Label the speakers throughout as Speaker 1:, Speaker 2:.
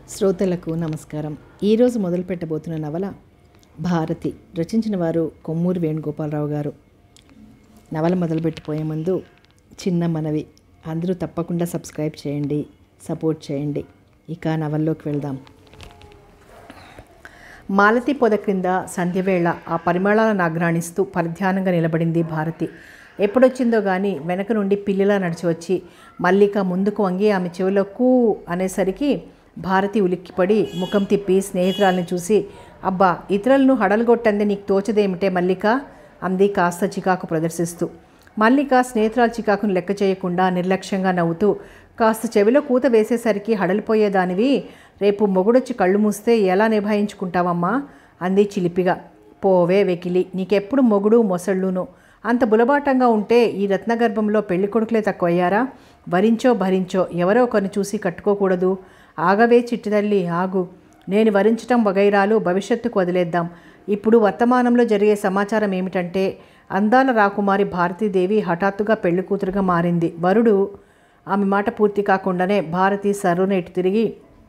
Speaker 1: శ్రోతలకు నమస్కారం ఈరోజు మొదలు పెట్టబోతున్న నవల భారతి రచించిన వారు కొమ్మూరి వేణుగోపాలరావు గారు నవల మొదలుపెట్టిపోయే ముందు చిన్న మనవి అందరూ తప్పకుండా సబ్స్క్రైబ్ చేయండి సపోర్ట్ చేయండి ఇక నవల్లోకి వెళ్దాం మాలతి పొద క్రింద సంధ్యవేళ ఆ పరిమళాలను ఆఘ్రాణిస్తూ పరిధ్యానంగా నిలబడింది భారతి ఎప్పుడొచ్చిందో గాని వెనక నుండి పిల్లిలా నడిచి వచ్చి మల్లిక ముందుకు వంగి ఆమె చెవిలో కూ అనేసరికి భారతి ఉలిక్కిపడి ముఖం తిప్పి స్నేహితురాల్ని చూసి అబ్బా ఇతరులను హడలుగొట్టంది నీకు తోచదేమిటే మల్లిక అంది కాస్త చికాకు ప్రదర్శిస్తూ మల్లిక స్నేహితురాలు చికాకును లెక్క చేయకుండా నిర్లక్ష్యంగా నవ్వుతూ కాస్త చెవిలో కూత వేసేసరికి హడలిపోయేదానివి రేపు మొగుడొచ్చి కళ్ళు మూస్తే ఎలా నిభాయించుకుంటావమ్మా అంది చిలిపిగా పోవే వెకిలి నీకెప్పుడు మొగుడు మొసళ్ళును అంత బులబాటంగా ఉంటే ఈ రత్నగర్భంలో పెళ్లి కొడుకులే తక్కువయ్యారా వరించో భరించో ఎవరో ఒకరిని చూసి కట్టుకోకూడదు ఆగవే చిట్టితల్లి ఆగు నేను వరించటం వగైరాలు భవిష్యత్తుకు వదిలేద్దాం ఇప్పుడు వర్తమానంలో జరిగే సమాచారం ఏమిటంటే అందాల రాకుమారి భారతీదేవి హఠాత్తుగా పెళ్లి కూతురుగా మారింది వరుడు ఆమె మాట పూర్తి కాకుండానే భారతి సర్రున ఇటు తిరిగి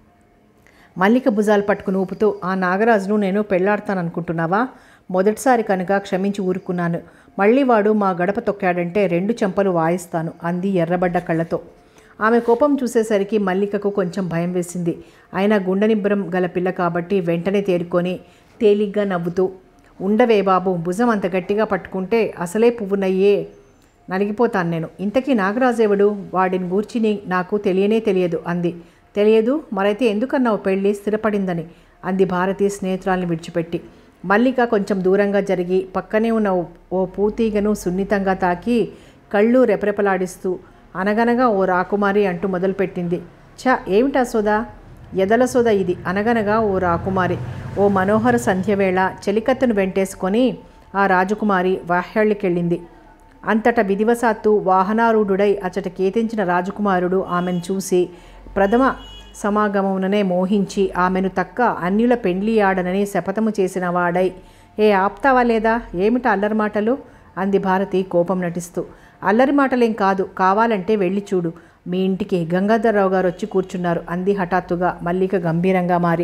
Speaker 1: మల్లిక భుజాలు పట్టుకుని ఊపుతూ ఆ నాగరాజును నేను పెళ్లాడతాననుకుంటున్నావా మొదటిసారి కనుక క్షమించి ఊరుకున్నాను మళ్ళీ వాడు మా గడప తొక్కాడంటే రెండు చెంపలు వాయిస్తాను అంది ఎర్రబడ్డ కళ్ళతో ఆమె కోపం చూసేసరికి మల్లికకు కొంచెం భయం వేసింది అయినా గుండెనిబ్బరం గల పిల్ల కాబట్టి వెంటనే తేరుకొని తేలిగ్గా నవ్వుతూ ఉండవే బాబు భుజం అంత గట్టిగా పట్టుకుంటే అసలే పువ్వునయ్యే నలిగిపోతాను నేను ఇంతకీ నాగరాజేవుడు వాడిని గూర్చి నీ- నాకు తెలియనే తెలియదు అంది తెలియదు మరైతే ఎందుకన్నావు పెళ్ళి స్థిరపడిందని అంది భారతి స్నేహితురాల్ని విడిచిపెట్టి మల్లిక కొంచెం దూరంగా జరిగి పక్కనే ఉన్న ఓ- ఓ పూతీగను సున్నితంగా తాకి కళ్ళు రెపరెపలాడిస్తూ అనగనగా ఓ రాకుమారి అంటూ మొదలుపెట్టింది ఛ ఏమిటా సోదా ఎదల సోద ఇది అనగనగా ఓ రాకుమారి ఓ మనోహర సంధ్యవేళ చెలికత్తెను వెంటేసుకొని ఆ రాజకుమారి వాహ్యాళ్ళకెళ్ళింది అంతట విధివశాత్తు వాహనారూఢుడై అచట కేతించిన రాజకుమారుడు ఆమెను చూసి ప్రథమ సమాగమముననే మోహించి ఆమెను తక్క అన్యుల పెండ్లి ఆడనని శపథము చేసిన వాడై ఏ ఆప్తావా లేదా ఏమిట అల్లరి మాటలు అంది భారతి కోపం నటిస్తూ అల్లరి మాటలేం కాదు కావాలంటే వెళ్ళి చూడు మీ ఇంటికి గంగాధర్రావు గారు వచ్చి కూర్చున్నారు అంది హఠాత్తుగా మల్లిక గంభీరంగా మారి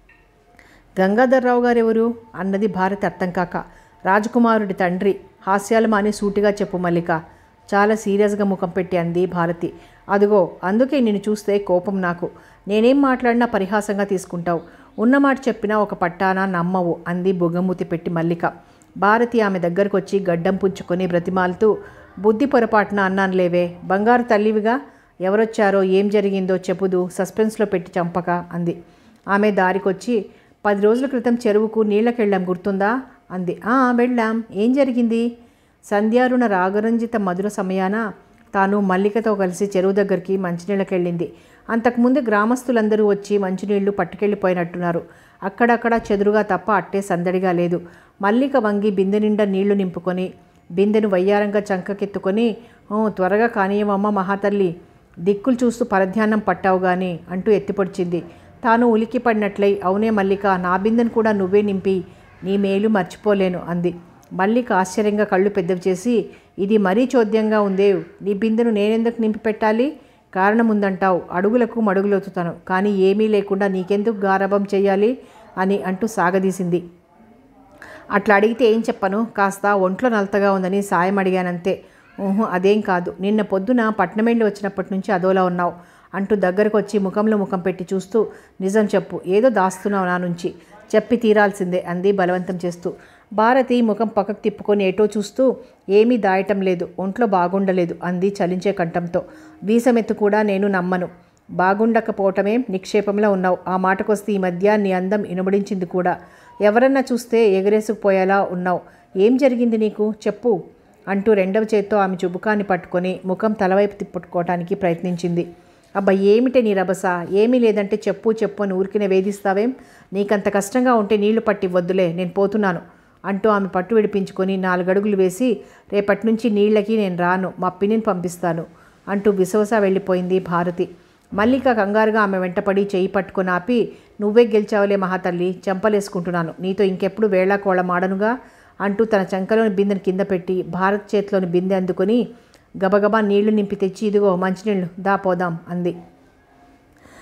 Speaker 1: గంగాధర్రావు గారు ఎవరు అన్నది భారతి అర్థం కాక రాజకుమారుడి తండ్రి హాస్యాలు మాని సూటిగా చెప్పు మల్లిక చాలా సీరియస్గా ముఖం పెట్టి అంది భారతి అదిగో అందుకే నిన్ను చూస్తే కోపం నాకు నేనేం మాట్లాడినా పరిహాసంగా తీసుకుంటావు ఉన్నమాట చెప్పినా ఒక పట్టానా నమ్మవు అంది బుగ్గమూతి పెట్టి మల్లిక భారతి ఆమె దగ్గరకు వచ్చి గడ్డం పుంచుకొని బ్రతిమాలుతూ బుద్ధి పొరపాటున అన్నాను లేవే బంగారు తల్లివిగా ఎవరొచ్చారో ఏం జరిగిందో చెప్పుదు సస్పెన్స్లో పెట్టి చంపక అంది ఆమె దారికొచ్చి పది రోజుల క్రితం చెరువుకు నీళ్ళకెళ్ళాం గుర్తుందా అంది "ఆ, వెళ్ళాం ఏం జరిగింది సంధ్యారుణ రాగరంజిత మధుర సమయాన తాను మల్లికతో కలిసి చెరువు దగ్గరికి మంచినీళ్ళకెళ్ళింది అంతకుముందు గ్రామస్తులందరూ వచ్చి మంచినీళ్లు పట్టుకెళ్ళిపోయినట్టున్నారు అక్కడక్కడ చెదురుగా తప్ప అట్టే సందడిగా లేదు మల్లిక వంగి బిందె నిండా నీళ్లు నింపుకొని బిందెను వయ్యారంగా చంకకెత్తుకొని "ఓ, త్వరగా కానీయమమ్మ మహాతల్లి దిక్కులు చూస్తూ పరధ్యానం పట్టావు గాని అంటూ ఎత్తిపొడిచింది తాను ఉలికి పడినట్లయి అవునే మల్లిక నా బిందెను కూడా నువ్వే నింపి నీ మేలు మర్చిపోలేను అంది మల్లిక ఆశ్చర్యంగా కళ్ళు పెద్దవి చేసి ఇది మరీ చోద్యంగా ఉందే నీ బిందెను నేనెందుకు నింపి పెట్టాలి కారణం ఉందంటావు అడుగులకు మడుగులొత్తుతాను కానీ ఏమీ లేకుండా నీకెందుకు గారభం చేయాలి అని అంటూ సాగదీసింది అట్లా అడిగితే ఏం చెప్పను కాస్త ఒంట్లో నలతగా ఉందని సాయం అడిగానంతే ఊహు అదేం కాదు నిన్న పొద్దున పట్నం వెళ్ళి వచ్చినప్పటి నుంచి అదోలా ఉన్నావు అంటూ దగ్గరకు వచ్చి ముఖంలో ముఖం పెట్టి చూస్తూ నిజం చెప్పు ఏదో దాస్తున్నావు నా నుంచి చెప్పి తీరాల్సిందే అంది బలవంతం చేస్తూ భారతి ముఖం పక్కకు తిప్పుకొని ఏటో చూస్తూ ఏమీ దాయటం లేదు ఒంట్లో బాగుండలేదు అంది చలించే కంఠంతో వీసమెత్తు కూడా నేను నమ్మను బాగుండకపోవటమే నిక్షేపంలో ఉన్నావు ఆ మాటకొస్తే ఈ మధ్య నీ అందం ఇనుబడించింది కూడా ఎవరన్నా చూస్తే ఎగరేసుకుపోయేలా ఉన్నావు ఏం జరిగింది నీకు చెప్పు అంటూ రెండవ చేత్తో ఆమె చుబుకాన్ని పట్టుకొని ముఖం తలవైపు తిప్పుకోవటానికి ప్రయత్నించింది అబ్బా ఏమిటే నీ రభస ఏమీ లేదంటే చెప్పు చెప్పు అని ఊరికినే వేధిస్తావేం నీకంత కష్టంగా ఉంటే నీళ్లు పట్టి వద్దులే నేను పోతున్నాను అంటూ ఆమె పట్టు విడిపించుకొని నాలుగడుగులు వేసి రేపటి నుంచి నీళ్ళకి నేను రాను మా పిన్నిని పంపిస్తాను అంటూ విసవస వెళ్ళిపోయింది భారతి మల్లిక కంగారుగా ఆమె వెంటపడి చేయి పట్టుకొని ఆపి నువ్వే గెలిచావులే మహాతల్లి చెంపలేసుకుంటున్నాను నీతో ఇంకెప్పుడు వేళాకోళం ఆడనుగా అంటూ తన చంకలోని బిందెను కింద పెట్టి భారత్ చేతిలోని బిందె అందుకొని గబగబా నీళ్లు నింపి తెచ్చి ఇదిగో మంచినీళ్ళు దా పోదాం అంది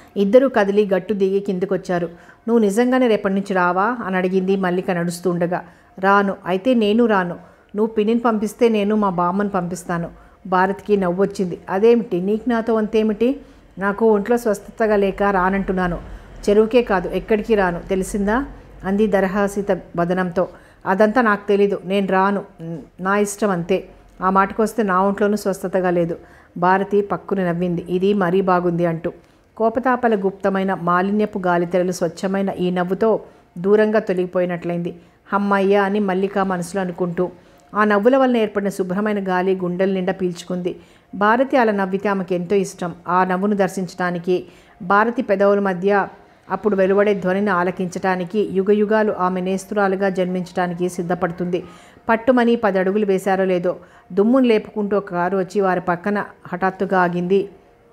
Speaker 1: ఇద్దరూ కదిలి గట్టు దిగి కిందకొచ్చారు నువ్వు నిజంగానే రేపటి నుంచి రావా అని అడిగింది మల్లిక నడుస్తుండగా రాను అయితే నేను రాను నువ్వు పిన్నిని పంపిస్తే నేను మా బామ్మని పంపిస్తాను భారత్కి నవ్వొచ్చింది అదేమిటి నీకు నాతో అంతేమిటి నాకు ఒంట్లో స్వస్థతగా లేక రానంటున్నాను చెరువుకే కాదు ఎక్కడికి రాను తెలిసిందా అంది దరహాసిత వదనంతో అదంతా నాకు తెలీదు నేను రాను నా ఇష్టం అంతే ఆ మాటకొస్తే నా ఒంట్లోనూ స్వస్థతగా లేదు భారతి పక్కున నవ్వింది ఇది మరీ బాగుంది అంటూ కోపతాపల గుప్తమైన మాలిన్యపు గాలితెరలు స్వచ్ఛమైన ఈ నవ్వుతో దూరంగా తొలగిపోయినట్లయింది హమ్మయ్య అని మల్లిక మనసులో అనుకుంటూ ఆ నవ్వుల వలన ఏర్పడిన శుభ్రమైన గాలి గుండెల నిండా పీల్చుకుంది భారతి అలా నవ్వితే ఆమెకు ఎంతో ఇష్టం ఆ నవ్వును దర్శించడానికి భారతి పెదవుల మధ్య అప్పుడు వెలువడే ధ్వనిని ఆలకించటానికి యుగయుగాలు ఆమె నేస్తురాలుగా జన్మించడానికి సిద్ధపడుతుంది పట్టుమని పది అడుగులు వేశారో లేదో దుమ్మును లేపుకుంటూ ఒక కారు వచ్చి వారి పక్కన హఠాత్తుగా ఆగింది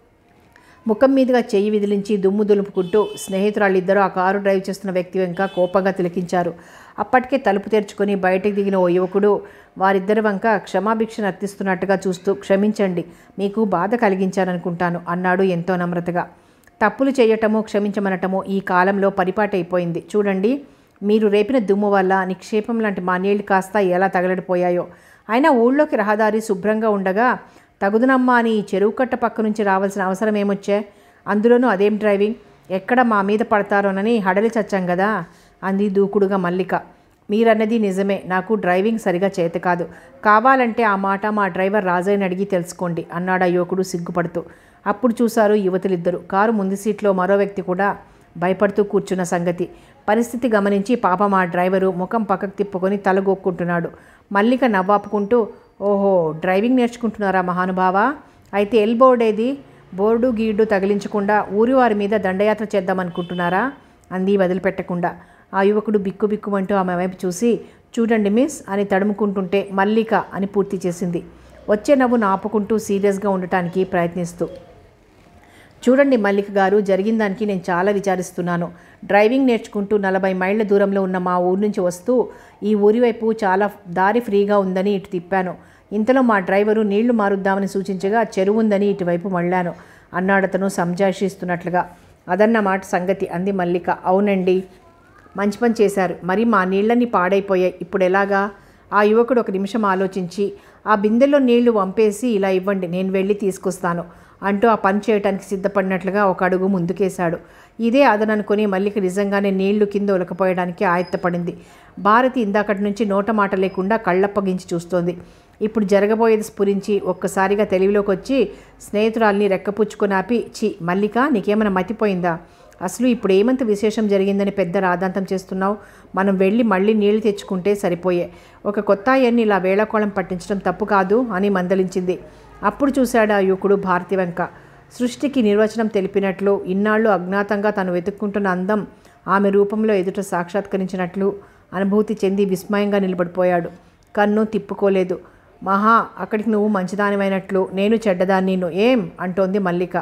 Speaker 1: ముఖం మీదుగా చెయ్యి విదిలించి దుమ్ము దులుపుకుంటూ స్నేహితురాళ్ళిద్దరూ ఆ కారు డ్రైవ్ చేస్తున్న వ్యక్తి వెంక కోపంగా తిలకించారు అప్పటికే తలుపు తెరుచుకొని బయటకు దిగిన ఓ యువకుడు వారిద్దరి వంక క్షమాభిక్షను అర్థిస్తున్నట్టుగా చూస్తూ క్షమించండి మీకు బాధ కలిగించాననుకుంటాను అన్నాడు ఎంతో నమ్రతగా తప్పులు చేయటమో క్షమించమనటమో ఈ కాలంలో పరిపాటైపోయింది చూడండి మీరు రేపిన దుమ్ము వల్ల నిక్షేపం లాంటి మా నీళ్లు కాస్త ఎలా తగలడిపోయాయో అయినా ఊళ్ళోకి రహదారి శుభ్రంగా ఉండగా తగుదునమ్మా అని ఈ చెరువు కట్ట పక్క నుంచి రావాల్సిన అవసరం ఏమొచ్చే అందులోనూ అదేం డ్రైవింగ్ ఎక్కడ మా మీద పడతారోనని హడలి చచ్చాం కదా అంది దూకుడుగా మల్లిక మీరన్నది నిజమే నాకు డ్రైవింగ్ సరిగా చేత కాదు కావాలంటే ఆ మాట మా డ్రైవర్ రాజయ్యని అడిగి తెలుసుకోండి అన్నాడు ఆ యువకుడు సిగ్గుపడుతూ అప్పుడు చూశారు యువతులిద్దరు కారు ముందు సీట్లో మరో వ్యక్తి కూడా భయపడుతూ కూర్చున్న సంగతి పరిస్థితి గమనించి పాపం ఆ డ్రైవరు ముఖం పక్కకు తిప్పుకొని తలగొక్కుంటున్నాడు మల్లిక నవ్వాపుకుంటూ ఓహో డ్రైవింగ్ నేర్చుకుంటున్నారా మహానుభావా అయితే ఎల్ బోర్డు ఏది బోర్డు గీడు తగిలించకుండా ఊరి వారి మీద దండయాత్ర చేద్దామనుకుంటున్నారా అంది వదిలిపెట్టకుండా ఆ యువకుడు బిక్కు బిక్కుమంటూ ఆమె వైపు చూసి చూడండి మిస్ అని తడుముకుంటుంటే మల్లిక అని పూర్తి చేసింది వచ్చే నవ్వును ఆపుకుంటూ సీరియస్గా ఉండటానికి ప్రయత్నిస్తూ చూడండి మల్లిక గారు జరిగిన దానికి నేను చాలా విచారిస్తున్నాను డ్రైవింగ్ నేర్చుకుంటూ నలభై మైళ్ళ దూరంలో ఉన్న మా ఊరు నుంచి వస్తూ ఈ ఊరి వైపు చాలా దారి ఫ్రీగా ఉందని ఇటు తిప్పాను ఇంతలో మా డ్రైవరు నీళ్లు మారుద్దామని సూచించగా చెరువు ఉందని ఇటువైపు మళ్ళాను అన్నాడతను సంజాషిస్తున్నట్లుగా అదన్నమాట సంగతి అంది మల్లిక అవునండి మంచి పని చేశారు మరి మా నీళ్ళని పాడైపోయాయి ఇప్పుడు ఎలాగా ఆ యువకుడు ఒక నిమిషం ఆలోచించి ఆ బిందెలో నీళ్లు వంపేసి ఇలా ఇవ్వండి నేను వెళ్ళి తీసుకొస్తాను అంటూ ఆ పని చేయటానికి సిద్ధపడినట్లుగా ఒక అడుగు ముందుకేశాడు ఇదే అదననుకొని మల్లిక నిజంగానే నీళ్లు కింద ఉలకపోయడానికి ఆయత్తపడింది భారతి ఇందాకటి నుంచి నోట మాట లేకుండా కళ్ళప్పగించి చూస్తోంది ఇప్పుడు జరగబోయేది స్ఫురించి ఒక్కసారిగా తెలివిలోకి వచ్చి స్నేహితురాల్ని రెక్కపుచ్చుకొని ఆపి చి మల్లిక నీకేమైనా మతిపోయిందా అసలు ఇప్పుడు ఏమంత విశేషం జరిగిందని పెద్ద రాదాంతం చేస్తున్నావు మనం వెళ్ళి మళ్ళీ నీళ్లు తెచ్చుకుంటే సరిపోయే ఒక కొత్త అయ్యన్ని ఇలా వేళకోళం పట్టించడం తప్పు కాదు అని మందలించింది అప్పుడు చూశాడు ఆ యువకుడు భారతి వెంక సృష్టికి నిర్వచనం తెలిపినట్లు ఇన్నాళ్ళు అజ్ఞాతంగా తను వెతుక్కుంటున్న అందం ఆమె రూపంలో ఎదుట సాక్షాత్కరించినట్లు అనుభూతి చెంది విస్మయంగా నిలబడిపోయాడు కన్ను తిప్పుకోలేదు మహా అక్కడికి నువ్వు మంచిదానివైనట్లు నేను చెడ్డదాన్ని ఏం అంటోంది మల్లిక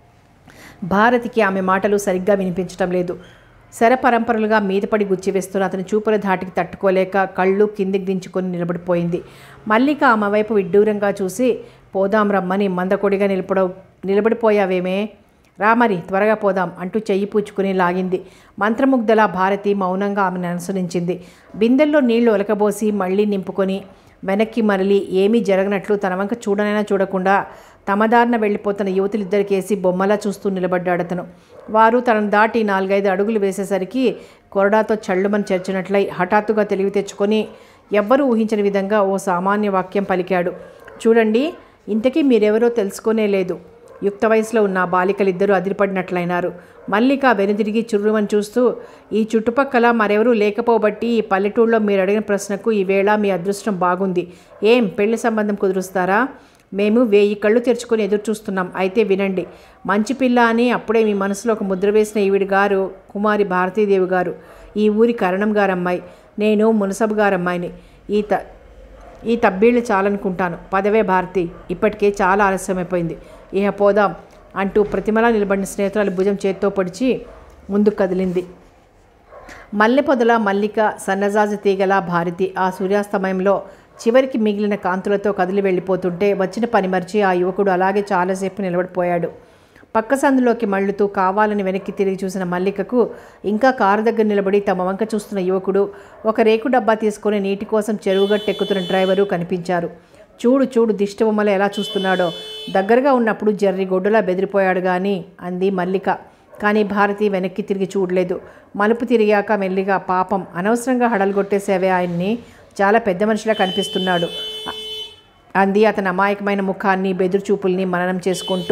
Speaker 1: భారతికి ఆమె మాటలు సరిగ్గా వినిపించటం లేదు శరపరంపరలుగా మీదపడి గుచ్చివేస్తున్న అతని చూపుల ధాటికి తట్టుకోలేక కళ్ళు కిందికి దించుకొని నిలబడిపోయింది మల్లిక ఆమె వైపు విడ్డూరంగా చూసి పోదాం రమ్మని మందకొడిగా నిలబడ నిలబడిపోయావేమే రా మరి త్వరగా పోదాం అంటూ చెయ్యి పూచుకుని లాగింది మంత్రముగ్ధలా భారతి మౌనంగా ఆమెను అనుసరించింది బిందెల్లో నీళ్లు ఒలకబోసి మళ్ళీ నింపుకొని వెనక్కి మరలి ఏమీ జరగనట్లు తన వంక చూడనైనా చూడకుండా తమదారిన వెళ్ళిపోతున్న యువతులిద్దరికేసి బొమ్మలా చూస్తూ నిలబడ్డాడు అతను వారు తనను దాటి నాలుగైదు అడుగులు వేసేసరికి కొరడాతో చళ్ళుమని చేర్చినట్లయి హఠాత్తుగా తెలివి తెచ్చుకొని ఎవ్వరూ ఊహించని విధంగా ఓ సామాన్య వాక్యం పలికాడు చూడండి ఇంతకీ మీరెవరో తెలుసుకోనే లేదు యుక్త వయసులో ఉన్న ఆ బాలికలిద్దరూ అదిరిపడినట్లయినారు మల్లిక వెనుదిరిగి చుర్రుమని చూస్తూ ఈ చుట్టుపక్కల మరెవరూ లేకపోబట్టి ఈ పల్లెటూళ్ళలో మీరు అడిగిన ప్రశ్నకు ఈవేళ మీ అదృష్టం బాగుంది ఏం పెళ్లి సంబంధం కుదురుస్తారా మేము వేయి కళ్ళు తెరుచుకొని ఎదురు చూస్తున్నాం అయితే వినండి మంచి పిల్ల అని అప్పుడే మీ మనసులో ఒక ముద్ర వేసిన ఈవిడి గారు కుమారి భారతీదేవి గారు ఈ ఊరి కరణం గారమ్మాయి నేను మునసబు గారమ్మాయిని ఈ త ఈ తబ్బీళ్ళు చాలనుకుంటాను పదవే భారతి ఇప్పటికే చాలా ఆలస్యమైపోయింది ఇహ పోదాం అంటూ ప్రతిమలా నిలబడిన స్నేహితురాలు భుజం చేత్తో పొడిచి ముందుకు కదిలింది మల్లె పొదల మల్లిక సన్నజాజి తీగల భారతి ఆ సూర్యాస్తమయంలో చివరికి మిగిలిన కాంతులతో కదిలి వెళ్ళిపోతుంటే వచ్చిన పని మర్చి ఆ యువకుడు అలాగే చాలాసేపు నిలబడిపోయాడు పక్క సందులోకి మళ్ళుతూ కావాలని వెనక్కి తిరిగి చూసిన మల్లికకు ఇంకా కారు దగ్గర నిలబడి తమ వంక చూస్తున్న యువకుడు ఒక రేకు డబ్బా తీసుకొని నీటి కోసం చెరువుగట్టెక్కుతున్న డ్రైవరు కనిపించారు చూడు చూడు దిష్టబొమ్మల ఎలా చూస్తున్నాడో దగ్గరగా ఉన్నప్పుడు జర్రి గొడ్డులా బెదిరిపోయాడు కానీ అంది మల్లిక కానీ భారతి వెనక్కి తిరిగి చూడలేదు మలుపు తిరిగాక మెల్లిగా పాపం అనవసరంగా హడలుగొట్టేసేవే ఆయన్ని చాలా పెద్ద మనిషిలా కనిపిస్తున్నాడు అంది అతని అమాయకమైన ముఖాన్ని బెదురుచూపుల్ని మననం చేసుకుంటూ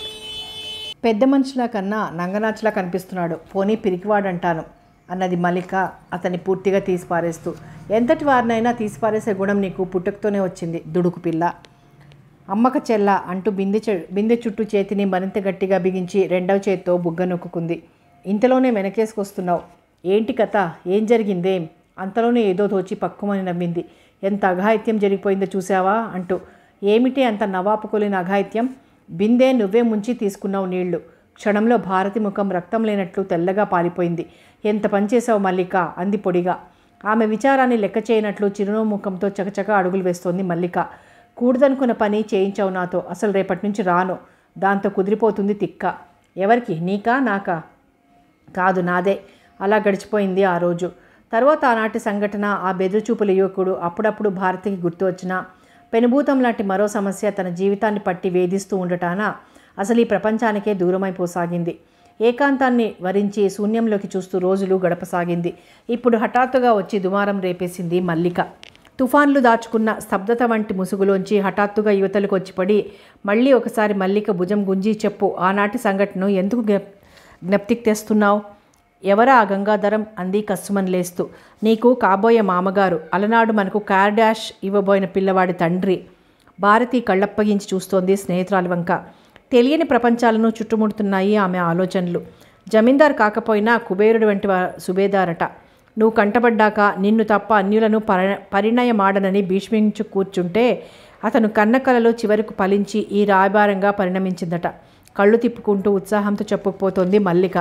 Speaker 1: పెద్ద మనిషిలా కన్నా నంగనాచులా కనిపిస్తున్నాడు పోనీ పిరికివాడంటాను అన్నది మల్లిక అతన్ని పూర్తిగా తీసిపారేస్తూ ఎంతటి వారినైనా తీసిపారేసే గుణం నీకు పుట్టుకతోనే వచ్చింది దుడుకు పిల్ల అమ్మక చెల్ల అంటూ బిందె చె బిందె చుట్టూ చేతిని మరింత గట్టిగా బిగించి రెండవ చేత్తో బుగ్గ నొక్కుంది ఇంతలోనే వెనకేసుకొస్తున్నావు ఏంటి కథ ఏం జరిగిందేం అంతలోనే ఏదో తోచి పక్కుమని నవ్వింది ఎంత అఘాయిత్యం జరిగిపోయిందో చూసావా అంటూ ఏమిటి అంత నవాపుకోలేని అఘాయిత్యం బిందె నువ్వే ముంచి తీసుకున్నావు నీళ్లు క్షణంలో భారతి ముఖం రక్తం లేనట్లు తెల్లగా పాలిపోయింది ఎంత పనిచేసావు మల్లిక అంది పొడిగా ఆమె విచారాన్ని లెక్క చేయనట్లు చిరునవ్వు ముఖంతో చకచక అడుగులు వేస్తోంది మల్లిక కూడదనుకున్న పని చేయించావు నాతో అసలు రేపటి నుంచి రాను దాంతో కుదిరిపోతుంది తిక్క ఎవరికి నీకా నాకా కాదు నాదే అలా గడిచిపోయింది ఆ రోజు తర్వాత ఆనాటి సంఘటన ఆ బెదురుచూపుల యువకుడు అప్పుడప్పుడు భారతికి గుర్తు వచ్చిన పెనుభూతం లాంటి మరో సమస్య తన జీవితాన్ని పట్టి వేధిస్తూ ఉండటాన అసలు ఈ ప్రపంచానికే దూరమైపోసాగింది ఏకాంతాన్ని వరించి శూన్యంలోకి చూస్తూ రోజులు గడపసాగింది ఇప్పుడు హఠాత్తుగా వచ్చి దుమారం రేపేసింది మల్లిక తుఫాన్లు దాచుకున్న స్తబ్దత వంటి ముసుగులోంచి హఠాత్తుగా యువతలకు వచ్చిపడి మళ్ళీ ఒకసారి మల్లిక భుజం గుంజి చెప్పు ఆనాటి సంఘటనను ఎందుకు జ్ఞప్ జ్ఞప్తికి తెస్తున్నావు ఎవరా ఆ గంగాధరం అంది కస్సుమని లేస్తూ నీకు కాబోయే మామగారు అలనాడు మనకు కార్ డాష్ ఇవ్వబోయిన పిల్లవాడి తండ్రి భారతి కళ్ళప్పగించి చూస్తోంది స్నేహితురాలి వంక తెలియని ప్రపంచాలను చుట్టుముడుతున్నాయి ఆమె ఆలోచనలు జమీందారు కాకపోయినా కుబేరుడు వంటి వా- సుబేదారట నువ్వు కంటపడ్డాక నిన్ను తప్ప అన్యులను పరి పరిణయమాడనని భీష్మించు కూర్చుంటే అతను కన్న కలలో చివరకు ఫలించి ఈ రాయబారంగా పరిణమించిందట కళ్ళు తిప్పుకుంటూ ఉత్సాహంతో చెప్పుకుపోతోంది మల్లిక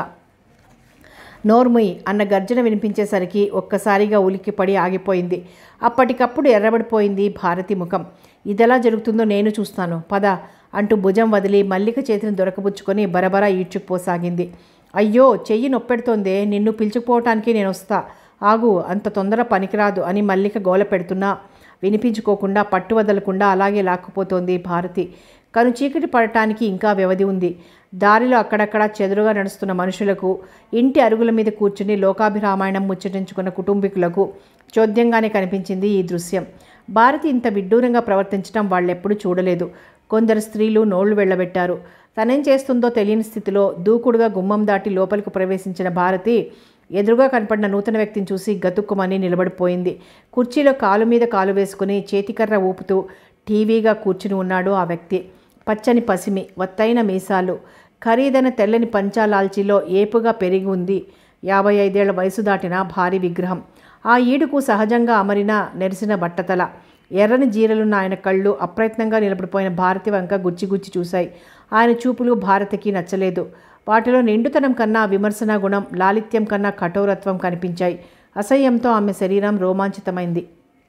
Speaker 1: నోర్ముయ్ అన్న గర్జన వినిపించేసరికి ఒక్కసారిగా ఉలిక్కిపడి ఆగిపోయింది అప్పటికప్పుడు ఎర్రబడిపోయింది భారతి ముఖం ఇదెలా జరుగుతుందో నేను చూస్తాను పద అంటూ భుజం వదిలి మల్లిక చేతిని దొరకబుచ్చుకొని బరబరా ఈడ్చుకుపోసాగింది అయ్యో చెయ్యి నొప్పెడుతోందే నిన్ను పిలుచుకుపోవటానికి నేను వస్తా ఆగు అంత తొందర పనికిరాదు అని మల్లిక గోల పెడుతున్నా వినిపించుకోకుండా పట్టు వదలకుండా అలాగే లాక్కుపోతోంది భారతి కను చీకటి పడటానికి ఇంకా వ్యవధి ఉంది దారిలో అక్కడక్కడ చెదురుగా నడుస్తున్న మనుషులకు ఇంటి అరుగుల మీద కూర్చుని లోకాభిరామాయణం ముచ్చటించుకున్న కుటుంబీకులకు చోద్యంగానే కనిపించింది ఈ దృశ్యం భారతి ఇంత విడ్డూరంగా ప్రవర్తించడం వాళ్ళెప్పుడూ చూడలేదు కొందరు స్త్రీలు నోళ్లు వెళ్ళబెట్టారు తనేం చేస్తుందో తెలియని స్థితిలో దూకుడుగా గుమ్మం దాటి లోపలికి ప్రవేశించిన భారతి ఎదురుగా కనపడిన నూతన వ్యక్తిని చూసి గతుక్కుమని నిలబడిపోయింది కుర్చీలో కాలు మీద కాలు వేసుకుని చేతికర్ర ఊపుతూ టీవీగా కూర్చుని ఉన్నాడు ఆ వ్యక్తి పచ్చని పసిమి వత్తైన మీసాలు ఖరీదైన తెల్లని పంచాలాల్చీలో ఏపుగా పెరిగి ఉంది యాభై ఐదేళ్ల వయసు దాటిన భారీ విగ్రహం ఆ ఈడుకు సహజంగా అమరిన నెరిసిన బట్టతల ఎర్రని జీరలున్న ఆయన కళ్ళు అప్రయత్నంగా నిలబడిపోయిన భారతి వంక గుచ్చి గుచ్చి చూశాయి ఆయన చూపులు భారతికి నచ్చలేదు వాటిలో నిండుతనం కన్నా విమర్శన గుణం లాలిత్యం కన్నా కఠోరత్వం కనిపించాయి అసహ్యంతో ఆమె శరీరం రోమాంచితమైంది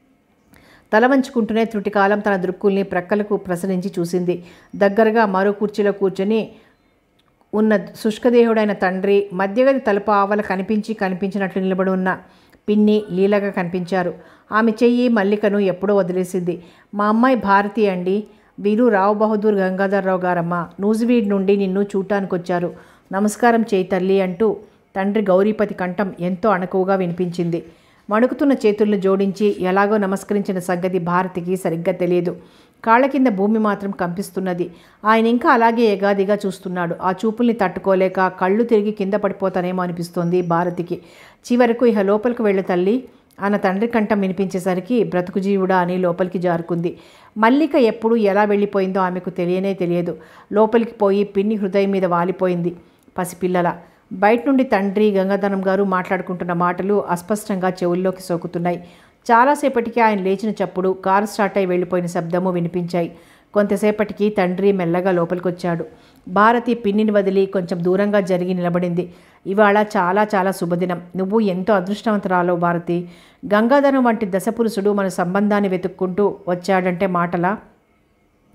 Speaker 1: తల వంచుకుంటూనే త్రుటికాలం తన దృక్కుల్ని ప్రక్కలకు ప్రసరించి చూసింది దగ్గరగా మరో కుర్చీలో కూర్చొని ఉన్న శుష్కదేహుడైన తండ్రి మధ్యగది తలుపు ఆవల కనిపించి కనిపించినట్లు నిలబడి ఉన్న పిన్ని లీలగా కనిపించారు ఆమె చెయ్యి మల్లికను ఎప్పుడో వదిలేసింది మా అమ్మాయి భారతి అండి వీరు రావు బహదూర్ గంగాధర్రావు గారమ్మ నూజివీడ్ నుండి నిన్ను చూడటానికి వచ్చారు నమస్కారం చేయి తల్లి అంటూ తండ్రి గౌరీపతి కంఠం ఎంతో అణకువగా వినిపించింది వణుకుతున్న చేతులను జోడించి ఎలాగో నమస్కరించిన సంగతి భారతికి సరిగ్గా తెలియదు కాళ్ళ కింద భూమి మాత్రం కంపిస్తున్నది ఆయన ఇంకా అలాగే ఎగాదిగా చూస్తున్నాడు ఆ చూపుల్ని తట్టుకోలేక కళ్ళు తిరిగి కింద పడిపోతానేమో అనిపిస్తోంది భారతికి చివరకు ఇహ లోపలికి వెళ్ళే తల్లి అన్న తండ్రి కంఠం వినిపించేసరికి బ్రతుకు జీవుడా అని లోపలికి జారుకుంది మల్లిక ఎప్పుడు ఎలా వెళ్ళిపోయిందో ఆమెకు తెలియనే తెలియదు లోపలికి పోయి పిన్ని హృదయం మీద వాలిపోయింది పసిపిల్లల బయట నుండి తండ్రి గంగాధరం గారు మాట్లాడుకుంటున్న మాటలు అస్పష్టంగా చెవుల్లోకి సోకుతున్నాయి చాలాసేపటికి ఆయన లేచిన చప్పుడు కారు స్టార్ట్ అయి వెళ్ళిపోయిన శబ్దము వినిపించాయి కొంతసేపటికి తండ్రి మెల్లగా లోపలికొచ్చాడు భారతి పిన్నిని వదిలి కొంచెం దూరంగా జరిగి నిలబడింది ఇవాళ చాలా చాలా శుభదినం నువ్వు ఎంతో అదృష్టవంతురాలో భారతి గంగాధరం వంటి దశపురుషుడు మన సంబంధాన్ని వెతుక్కుంటూ వచ్చాడంటే మాటలా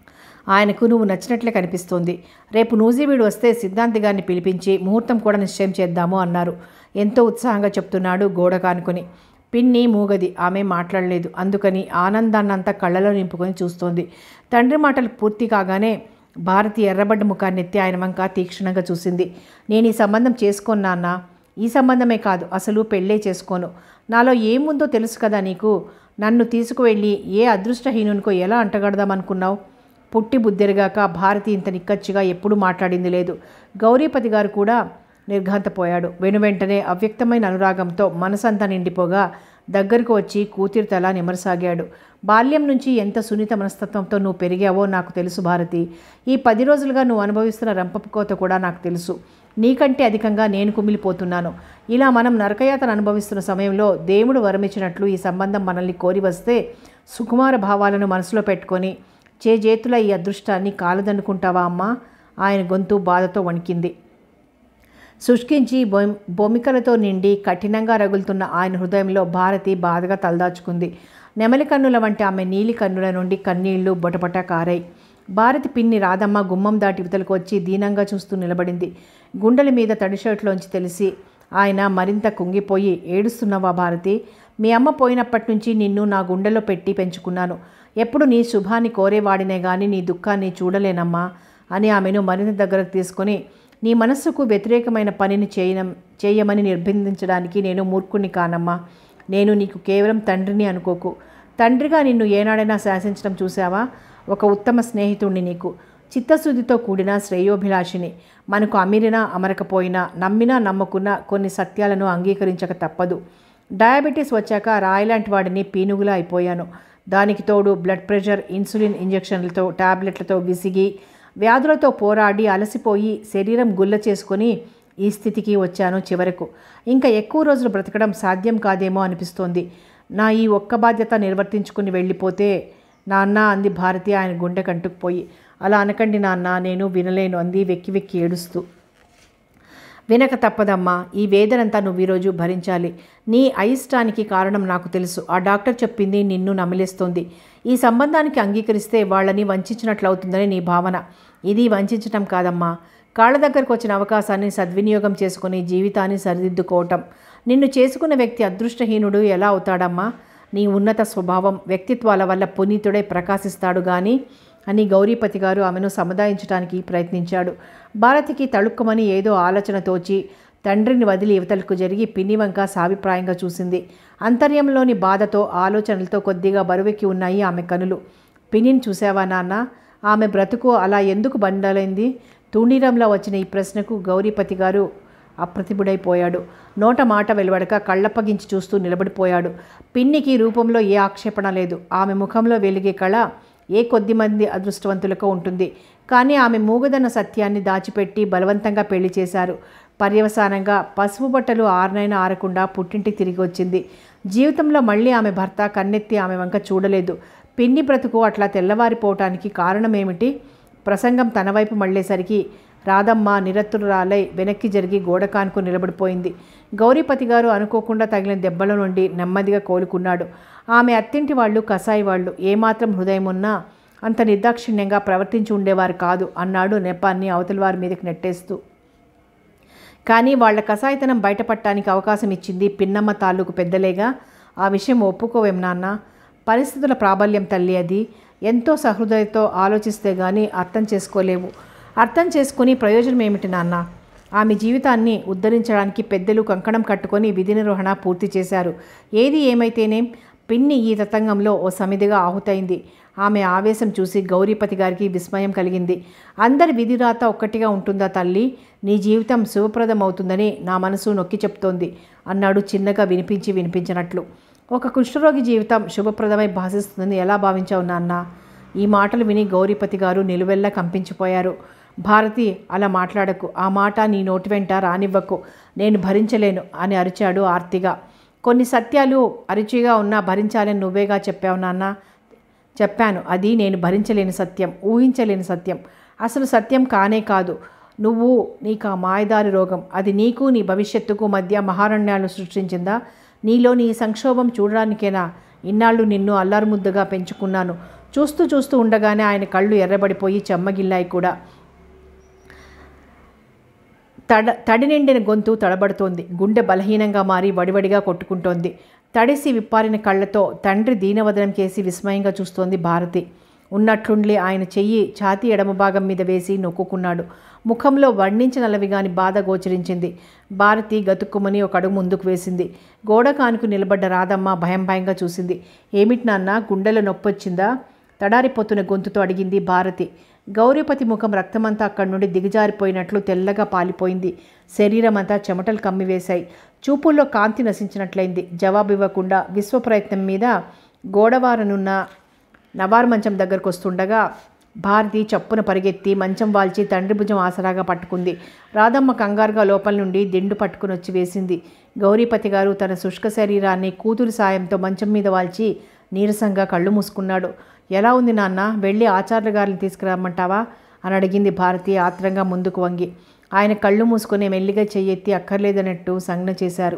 Speaker 1: ఆయనకు నువ్వు నచ్చినట్లే కనిపిస్తోంది రేపు నూజివీడు వస్తే సిద్ధాంతి గారిని పిలిపించి ముహూర్తం కూడా నిశ్చయం చేద్దాము అన్నారు ఎంతో ఉత్సాహంగా చెప్తున్నాడు గోడ కానుకొని పిన్ని మూగది ఆమె మాట్లాడలేదు అందుకని ఆనందాన్నంతా కళ్ళలో నింపుకొని చూస్తోంది తండ్రి మాటలు పూర్తి కాగానే భారతి ఎర్రబడ్డ ముఖాన్ని ఎత్తి ఆయన వంక తీక్షణంగా చూసింది నేను ఈ సంబంధం చేసుకోను నాన్న ఈ సంబంధమే కాదు అసలు పెళ్ళే చేసుకోను నాలో ఏముందో తెలుసు కదా నీకు నన్ను తీసుకువెళ్ళి ఏ అదృష్టహీనునికో ఎలా అంటగడదామనుకున్నావు పుట్టి బుద్ధిరిగాక భారతి ఇంత నిక్కచ్చిగా ఎప్పుడూ మాట్లాడింది లేదు గౌరీపతి గారు కూడా నిర్ఘాంతపోయాడు వెనువెంటనే అవ్యక్తమైన అనురాగంతో మనసంతా నిండిపోగా దగ్గరకు వచ్చి కూతురి తల నిమరసాగాడు బాల్యం నుంచి ఎంత సున్నిత మనస్తత్వంతో నువ్వు పెరిగావో నాకు తెలుసు భారతి ఈ పది రోజులుగా నువ్వు అనుభవిస్తున్న రంపపు కోత కూడా నాకు తెలుసు నీకంటే అధికంగా నేను కుమిలిపోతున్నాను ఇలా మనం నరకయాతను అనుభవిస్తున్న సమయంలో దేవుడు వరమిచ్చినట్లు ఈ సంబంధం మనల్ని కోరి వస్తే సుకుమార భావాలను మనసులో పెట్టుకొని చేజేతుల ఈ అదృష్టాన్ని కాలదనుకుంటావా అమ్మా ఆయన గొంతు బాధతో వణికింది శుష్కించి బొ బొమికలతో నిండి కఠినంగా రగులుతున్న ఆయన హృదయంలో భారతి బాధగా తలదాచుకుంది నెమలి కన్నుల వంటి ఆమె నీలి కన్నుల నుండి కన్నీళ్లు బొటబొట కారాయి భారతి పిన్ని రాధమ్మ గుమ్మం దాటి ఇవతలకు వచ్చి దీనంగా చూస్తూ నిలబడింది గుండెల మీద తడి షర్ట్లోంచి తెలిసి ఆయన మరింత కుంగిపోయి ఏడుస్తున్నావా భారతి మీ అమ్మ పోయినప్పటి నుంచి నిన్ను నా గుండెలో పెట్టి పెంచుకున్నాను ఎప్పుడు నీ శుభాన్ని కోరేవాడినే గాని నీ దుఃఖాన్ని చూడలేనమ్మా అని ఆమెను మరింత దగ్గరకు తీసుకొని నీ మనస్సుకు వ్యతిరేకమైన పనిని చేయనం చేయమని నిర్బంధించడానికి నేను మూర్ఖుణ్ణి కానమ్మా నేను నీకు కేవలం తండ్రిని అనుకోకు తండ్రిగా నిన్ను ఏనాడైనా శాసించడం చూసావా ఒక ఉత్తమ స్నేహితుణ్ణి నీకు చిత్తశుద్ధితో కూడిన శ్రేయోభిలాషిని మనకు అమిరినా అమరకపోయినా నమ్మినా నమ్మకున్నా కొన్ని సత్యాలను అంగీకరించక తప్పదు డయాబెటీస్ వచ్చాక రాయలాంటి వాడిని పీనుగులా అయిపోయాను దానికి తోడు బ్లడ్ ప్రెషర్ ఇన్సులిన్ ఇంజెక్షన్లతో టాబ్లెట్లతో విసిగి వ్యాధులతో పోరాడి అలసిపోయి శరీరం గుల్ల చేసుకొని ఈ స్థితికి వచ్చాను చివరకు ఇంకా ఎక్కువ రోజులు బ్రతకడం సాధ్యం కాదేమో అనిపిస్తోంది నా ఈ ఒక్క బాధ్యత నిర్వర్తించుకుని వెళ్ళిపోతే నాన్న అంది భారతి ఆయన గుండె కంటుకుపోయి అలా అనకండి నాన్న నేను వినలేను అంది వెక్కి వెక్కి ఏడుస్తూ వినక తప్పదమ్మా ఈ వేదనంతా నువ్వు ఈరోజు భరించాలి నీ అయిష్టానికి కారణం నాకు తెలుసు ఆ డాక్టర్ చెప్పింది నిన్ను నమిలేస్తోంది ఈ సంబంధానికి అంగీకరిస్తే వాళ్ళని వంచినట్లవుతుందని నీ భావన ఇది వంచడం కాదమ్మా కాళ్ళ దగ్గరకు వచ్చిన అవకాశాన్ని సద్వినియోగం చేసుకుని జీవితాన్ని సరిదిద్దుకోవటం నిన్ను చేసుకున్న వ్యక్తి అదృష్టహీనుడు ఎలా అవుతాడమ్మా నీ ఉన్నత స్వభావం వ్యక్తిత్వాల వల్ల పునీతుడై ప్రకాశిస్తాడు కానీ అని గౌరీపతి గారు ఆమెను సముదాయించడానికి ప్రయత్నించాడు భారతికి తళుక్కుమని ఏదో ఆలోచన తోచి తండ్రిని వదిలి యువతలకు జరిగి పిన్ని వంక సాభిప్రాయంగా చూసింది అంతర్యంలోని బాధతో ఆలోచనలతో కొద్దిగా బరువెక్కి ఉన్నాయి ఆమె కనులు పిన్నిని చూసావా నాన్న ఆమె బ్రతుకు అలా ఎందుకు బండలైంది తూణీరంలో వచ్చిన ఈ ప్రశ్నకు గౌరీపతి గారు అప్రతిభుడైపోయాడు నోట మాట వెలువడక కళ్ళప్పగించి చూస్తూ నిలబడిపోయాడు పిన్నికి రూపంలో ఏ ఆక్షేపణ లేదు ఆమె ముఖంలో వెలిగే కళ ఏ కొద్ది మంది అదృష్టవంతులకు ఉంటుంది కానీ ఆమె మూగదన్న సత్యాన్ని దాచిపెట్టి బలవంతంగా పెళ్లి చేశారు పర్యవసానంగా పసుపు బట్టలు ఆరనైనా ఆరకుండా పుట్టింటికి తిరిగి వచ్చింది జీవితంలో మళ్ళీ ఆమె భర్త కన్నెత్తి ఆమె వంక చూడలేదు పిన్ని బ్రతుకు అట్లా తెల్లవారిపోవటానికి కారణమేమిటి ప్రసంగం తన వైపు మళ్ళేసరికి రాధమ్మ నిరత్తురాలై వెనక్కి జరిగి గోడ కానుకు నిలబడిపోయింది గౌరీపతి గారు అనుకోకుండా తగిలిన దెబ్బల నుండి నెమ్మదిగా కోలుకున్నాడు ఆమె అత్తింటి వాళ్ళు కసాయి వాళ్ళు ఏమాత్రం హృదయం ఉన్నా అంత నిర్దాక్షిణ్యంగా ప్రవర్తించి ఉండేవారు కాదు అన్నాడు నెపాన్ని అవతల వారి మీదకి నెట్టేస్తూ కానీ వాళ్ళ కసాయితనం బయటపడటానికి అవకాశం ఇచ్చింది పిన్నమ్మ తాలూకు పెద్దలేగా ఆ విషయం ఒప్పుకోవేం నాన్న పరిస్థితుల ప్రాబల్యం తల్లి అది ఎంతో సహృదయతో ఆలోచిస్తే కానీ అర్థం చేసుకోలేవు అర్థం చేసుకుని ప్రయోజనం ఏమిటి నాన్న ఆమె జీవితాన్ని ఉద్ధరించడానికి పెద్దలు కంకణం కట్టుకొని విధి నిర్వహణ పూర్తి చేశారు ఏది ఏమైతేనేం పిన్ని ఈ తతంగంలో ఓ సమిధిగా ఆహుతైంది ఆమె ఆవేశం చూసి గౌరీపతి గారికి విస్మయం కలిగింది అందరి విధిరాత ఒక్కటిగా ఉంటుందా తల్లి నీ జీవితం శుభప్రదం అవుతుందని నా మనసు నొక్కి చెప్తోంది అన్నాడు చిన్నగా వినిపించి వినిపించినట్లు ఒక కుష్ఠరోగి జీవితం శుభప్రదమై భాషిస్తుందని ఎలా భావించావు నాన్న ఈ మాటలు విని గౌరీపతి గారు నిలువెల్లా కంపించిపోయారు భారతి అలా మాట్లాడకు ఆ మాట నీ నోటి వెంట రానివ్వకు నేను భరించలేను అని అరిచాడు ఆర్తిగా కొన్ని సత్యాలు అరిచిగా ఉన్నా భరించాలని నువ్వేగా చెప్పావు నాన్న చెప్పాను అది నేను భరించలేని సత్యం ఊహించలేని సత్యం అసలు సత్యం కానే కాదు నువ్వు నీకు ఆ మాయదారి రోగం అది నీకు నీ భవిష్యత్తుకు మధ్య మహారణ్యాలు సృష్టించిందా నీలో నీ సంక్షోభం చూడడానికేనా ఇన్నాళ్ళు నిన్ను అల్లారుముద్దుగా పెంచుకున్నాను చూస్తూ చూస్తూ ఉండగానే ఆయన కళ్ళు ఎర్రబడిపోయి చెమ్మగిల్లాయి కూడా తడ తడి నిండిన గొంతు తడబడుతోంది గుండె బలహీనంగా మారి వడివడిగా కొట్టుకుంటోంది తడిసి విప్పారిన కళ్ళతో తండ్రి దీనవదనం చేసి విస్మయంగా చూస్తోంది భారతి ఉన్నట్లుండి ఆయన చెయ్యి ఛాతీ ఎడమ భాగం మీద వేసి నొక్కుకున్నాడు ముఖంలో వర్ణించనలవిగాని బాధ గోచరించింది భారతి గతుక్కుమని ఒక అడుగు ముందుకు వేసింది గోడ కానుకు నిలబడ్డ రాధమ్మ భయం భయంగా చూసింది ఏమిటి నాన్న గుండెలో నొప్పి వచ్చిందా తడారిపోతున్న గొంతుతో అడిగింది భారతి గౌరీపతి ముఖం రక్తమంతా అక్కడి నుండి దిగజారిపోయినట్లు తెల్లగా పాలిపోయింది శరీరం అంతా చెమటలు కమ్మివేశాయి చూపుల్లో కాంతి నశించినట్లయింది జవాబు ఇవ్వకుండా విశ్వ ప్రయత్నం మీద గోడవారనున్న నవారు మంచం దగ్గరకు వస్తుండగా భారతి చప్పున పరిగెత్తి మంచం వాల్చి తండ్రి భుజం ఆసరాగా పట్టుకుంది రాధమ్మ కంగారుగా లోపల నుండి దిండు పట్టుకుని వచ్చి వేసింది గౌరీపతి గారు తన శుష్క శరీరాన్ని కూతురి సాయంతో మంచం మీద వాల్చి నీరసంగా కళ్ళు మూసుకున్నాడు ఎలా ఉంది నాన్న వెళ్ళి ఆచార్య గారిని తీసుకురమ్మంటావా అని అడిగింది భారతి ఆత్రంగా ముందుకు వంగి ఆయన కళ్ళు మూసుకొని మెల్లిగా చెయ్యెత్తి అక్కర్లేదన్నట్టు సంజ్ఞ చేశారు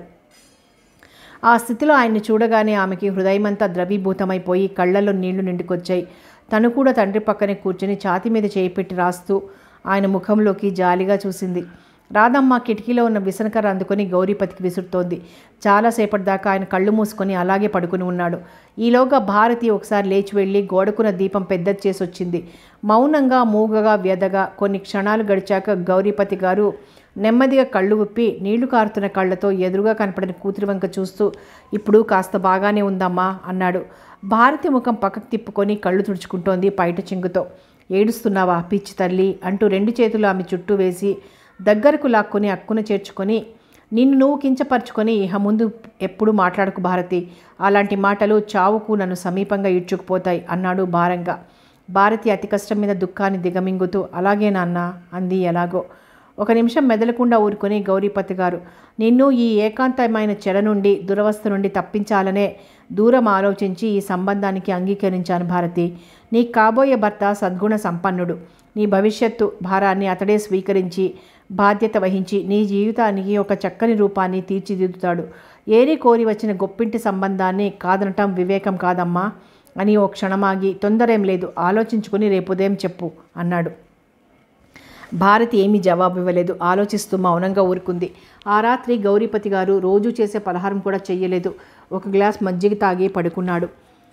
Speaker 1: ఆ స్థితిలో ఆయన్ని చూడగానే ఆమెకి హృదయమంతా ద్రవీభూతమైపోయి కళ్ళల్లో నీళ్లు నిండుకొచ్చాయి తను కూడా తండ్రి పక్కనే కూర్చుని ఛాతి మీద చేయి పెట్టి రాస్తూ ఆయన ముఖంలోకి జాలిగా చూసింది రాధమ్మ కిటికీలో ఉన్న విసనకర అందుకొని గౌరీపతికి విసురుతోంది చాలాసేపటి దాకా ఆయన కళ్ళు మూసుకొని అలాగే పడుకుని ఉన్నాడు ఈలోగా భారతి ఒకసారి లేచి వెళ్ళి గోడకున్న దీపం పెద్దది చేసి వచ్చింది మౌనంగా మూగగా వ్యధగా కొన్ని క్షణాలు గడిచాక గౌరీపతి గారు నెమ్మదిగా కళ్ళు ఉప్పి నీళ్లు కారుతున్న కళ్ళతో ఎదురుగా కనపడిన కూతురి వంక చూస్తూ ఇప్పుడు కాస్త బాగానే ఉందమ్మా అన్నాడు భారతి ముఖం పక్కకు తిప్పుకొని కళ్ళు తుడుచుకుంటోంది పైట చింగుతో ఏడుస్తున్నావా పిచ్చి తల్లి అంటూ రెండు చేతులు ఆమె చుట్టూ వేసి దగ్గరకు లాక్కొని అక్కున చేర్చుకొని నిన్ను నువ్వు కించపరుచుకొని ఇహ ముందు ఎప్పుడు మాట్లాడకు భారతి అలాంటి మాటలు చావుకు నన్ను సమీపంగా ఈడ్చుకుపోతాయి అన్నాడు భారంగా భారతి అతి కష్టం మీద దుఃఖాన్ని దిగమింగుతూ అలాగే నాన్న అంది ఎలాగో ఒక నిమిషం మెదలకుండా ఊరుకొని గౌరీపతి గారు నిన్ను ఈ ఏకాంతమైన చెడ నుండి దురవస్థ నుండి తప్పించాలనే దూరం ఆలోచించి ఈ సంబంధానికి అంగీకరించాను భారతి నీ కాబోయే భర్త సద్గుణ సంపన్నుడు నీ భవిష్యత్తు భారాన్ని అతడే స్వీకరించి బాధ్యత వహించి నీ జీవితానికి ఒక చక్కని రూపాన్ని తీర్చిదిద్దుతాడు ఏరి కోరి వచ్చిన గొప్పింటి సంబంధాన్ని కాదనటం వివేకం కాదమ్మా అని ఓ క్షణమాగి తొందరేం లేదు ఆలోచించుకుని రేపు ఉదయం చెప్పు అన్నాడు భారతి ఏమీ జవాబు ఇవ్వలేదు ఆలోచిస్తూ మౌనంగా ఊరుకుంది ఆ రాత్రి గౌరీపతి గారు రోజు చేసే పలహారం కూడా చెయ్యలేదు ఒక గ్లాస్ మజ్జిగ తాగి పడుకున్నాడు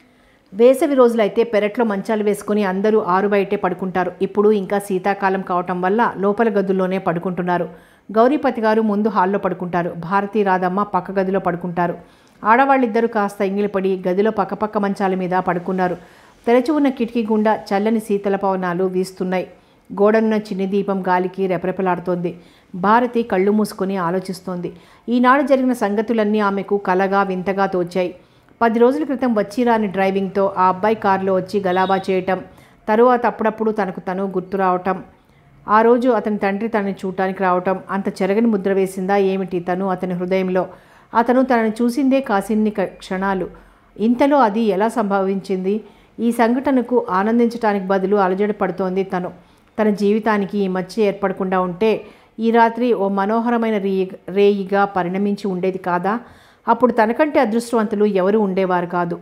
Speaker 1: వేసవి రోజులైతే పెరట్లో మంచాలు వేసుకుని అందరూ ఆరు బయటే పడుకుంటారు ఇప్పుడు ఇంకా శీతాకాలం కావటం వల్ల లోపల గదుల్లోనే పడుకుంటున్నారు గౌరీపతి గారు ముందు హాల్లో పడుకుంటారు భారతి రాధమ్మ పక్క గదిలో పడుకుంటారు ఆడవాళ్ళిద్దరూ కాస్త ఇంగిలిపడి గదిలో పక్కపక్క మంచాల మీద పడుకున్నారు తెరచి ఉన్న కిటికీ గుండా చల్లని శీతల పవనాలు వీస్తున్నాయి గోడనున్న చిన్ని దీపం గాలికి రెపరెపలాడుతోంది భారతి కళ్ళు మూసుకొని ఆలోచిస్తోంది ఈనాడు జరిగిన సంగతులన్నీ ఆమెకు కలగా వింతగా తోచాయి పది రోజుల క్రితం వచ్చి రాని డ్రైవింగ్తో ఆ అబ్బాయి కారులో వచ్చి గలాబా చేయటం తరువాత అప్పుడప్పుడు తనకు తను గుర్తు రావటం ఆ రోజు అతని తండ్రి తనని చూడటానికి రావటం అంత చెరగని ముద్ర వేసిందా ఏమిటి తను అతని హృదయంలో అతను తనని చూసిందే కాసిన్ని క- క్షణాలు ఇంతలో అది ఎలా సంభవించింది ఈ సంఘటనకు ఆనందించడానికి బదులు అలజడి పడుతోంది తను తన జీవితానికి ఈ మచ్చ ఏర్పడకుండా ఉంటే ఈ రాత్రి ఓ మనోహరమైన రీ రేయిగా పరిణమించి ఉండేది కాదా అప్పుడు తనకంటే అదృష్టవంతులు ఎవరు ఉండేవారు కాదు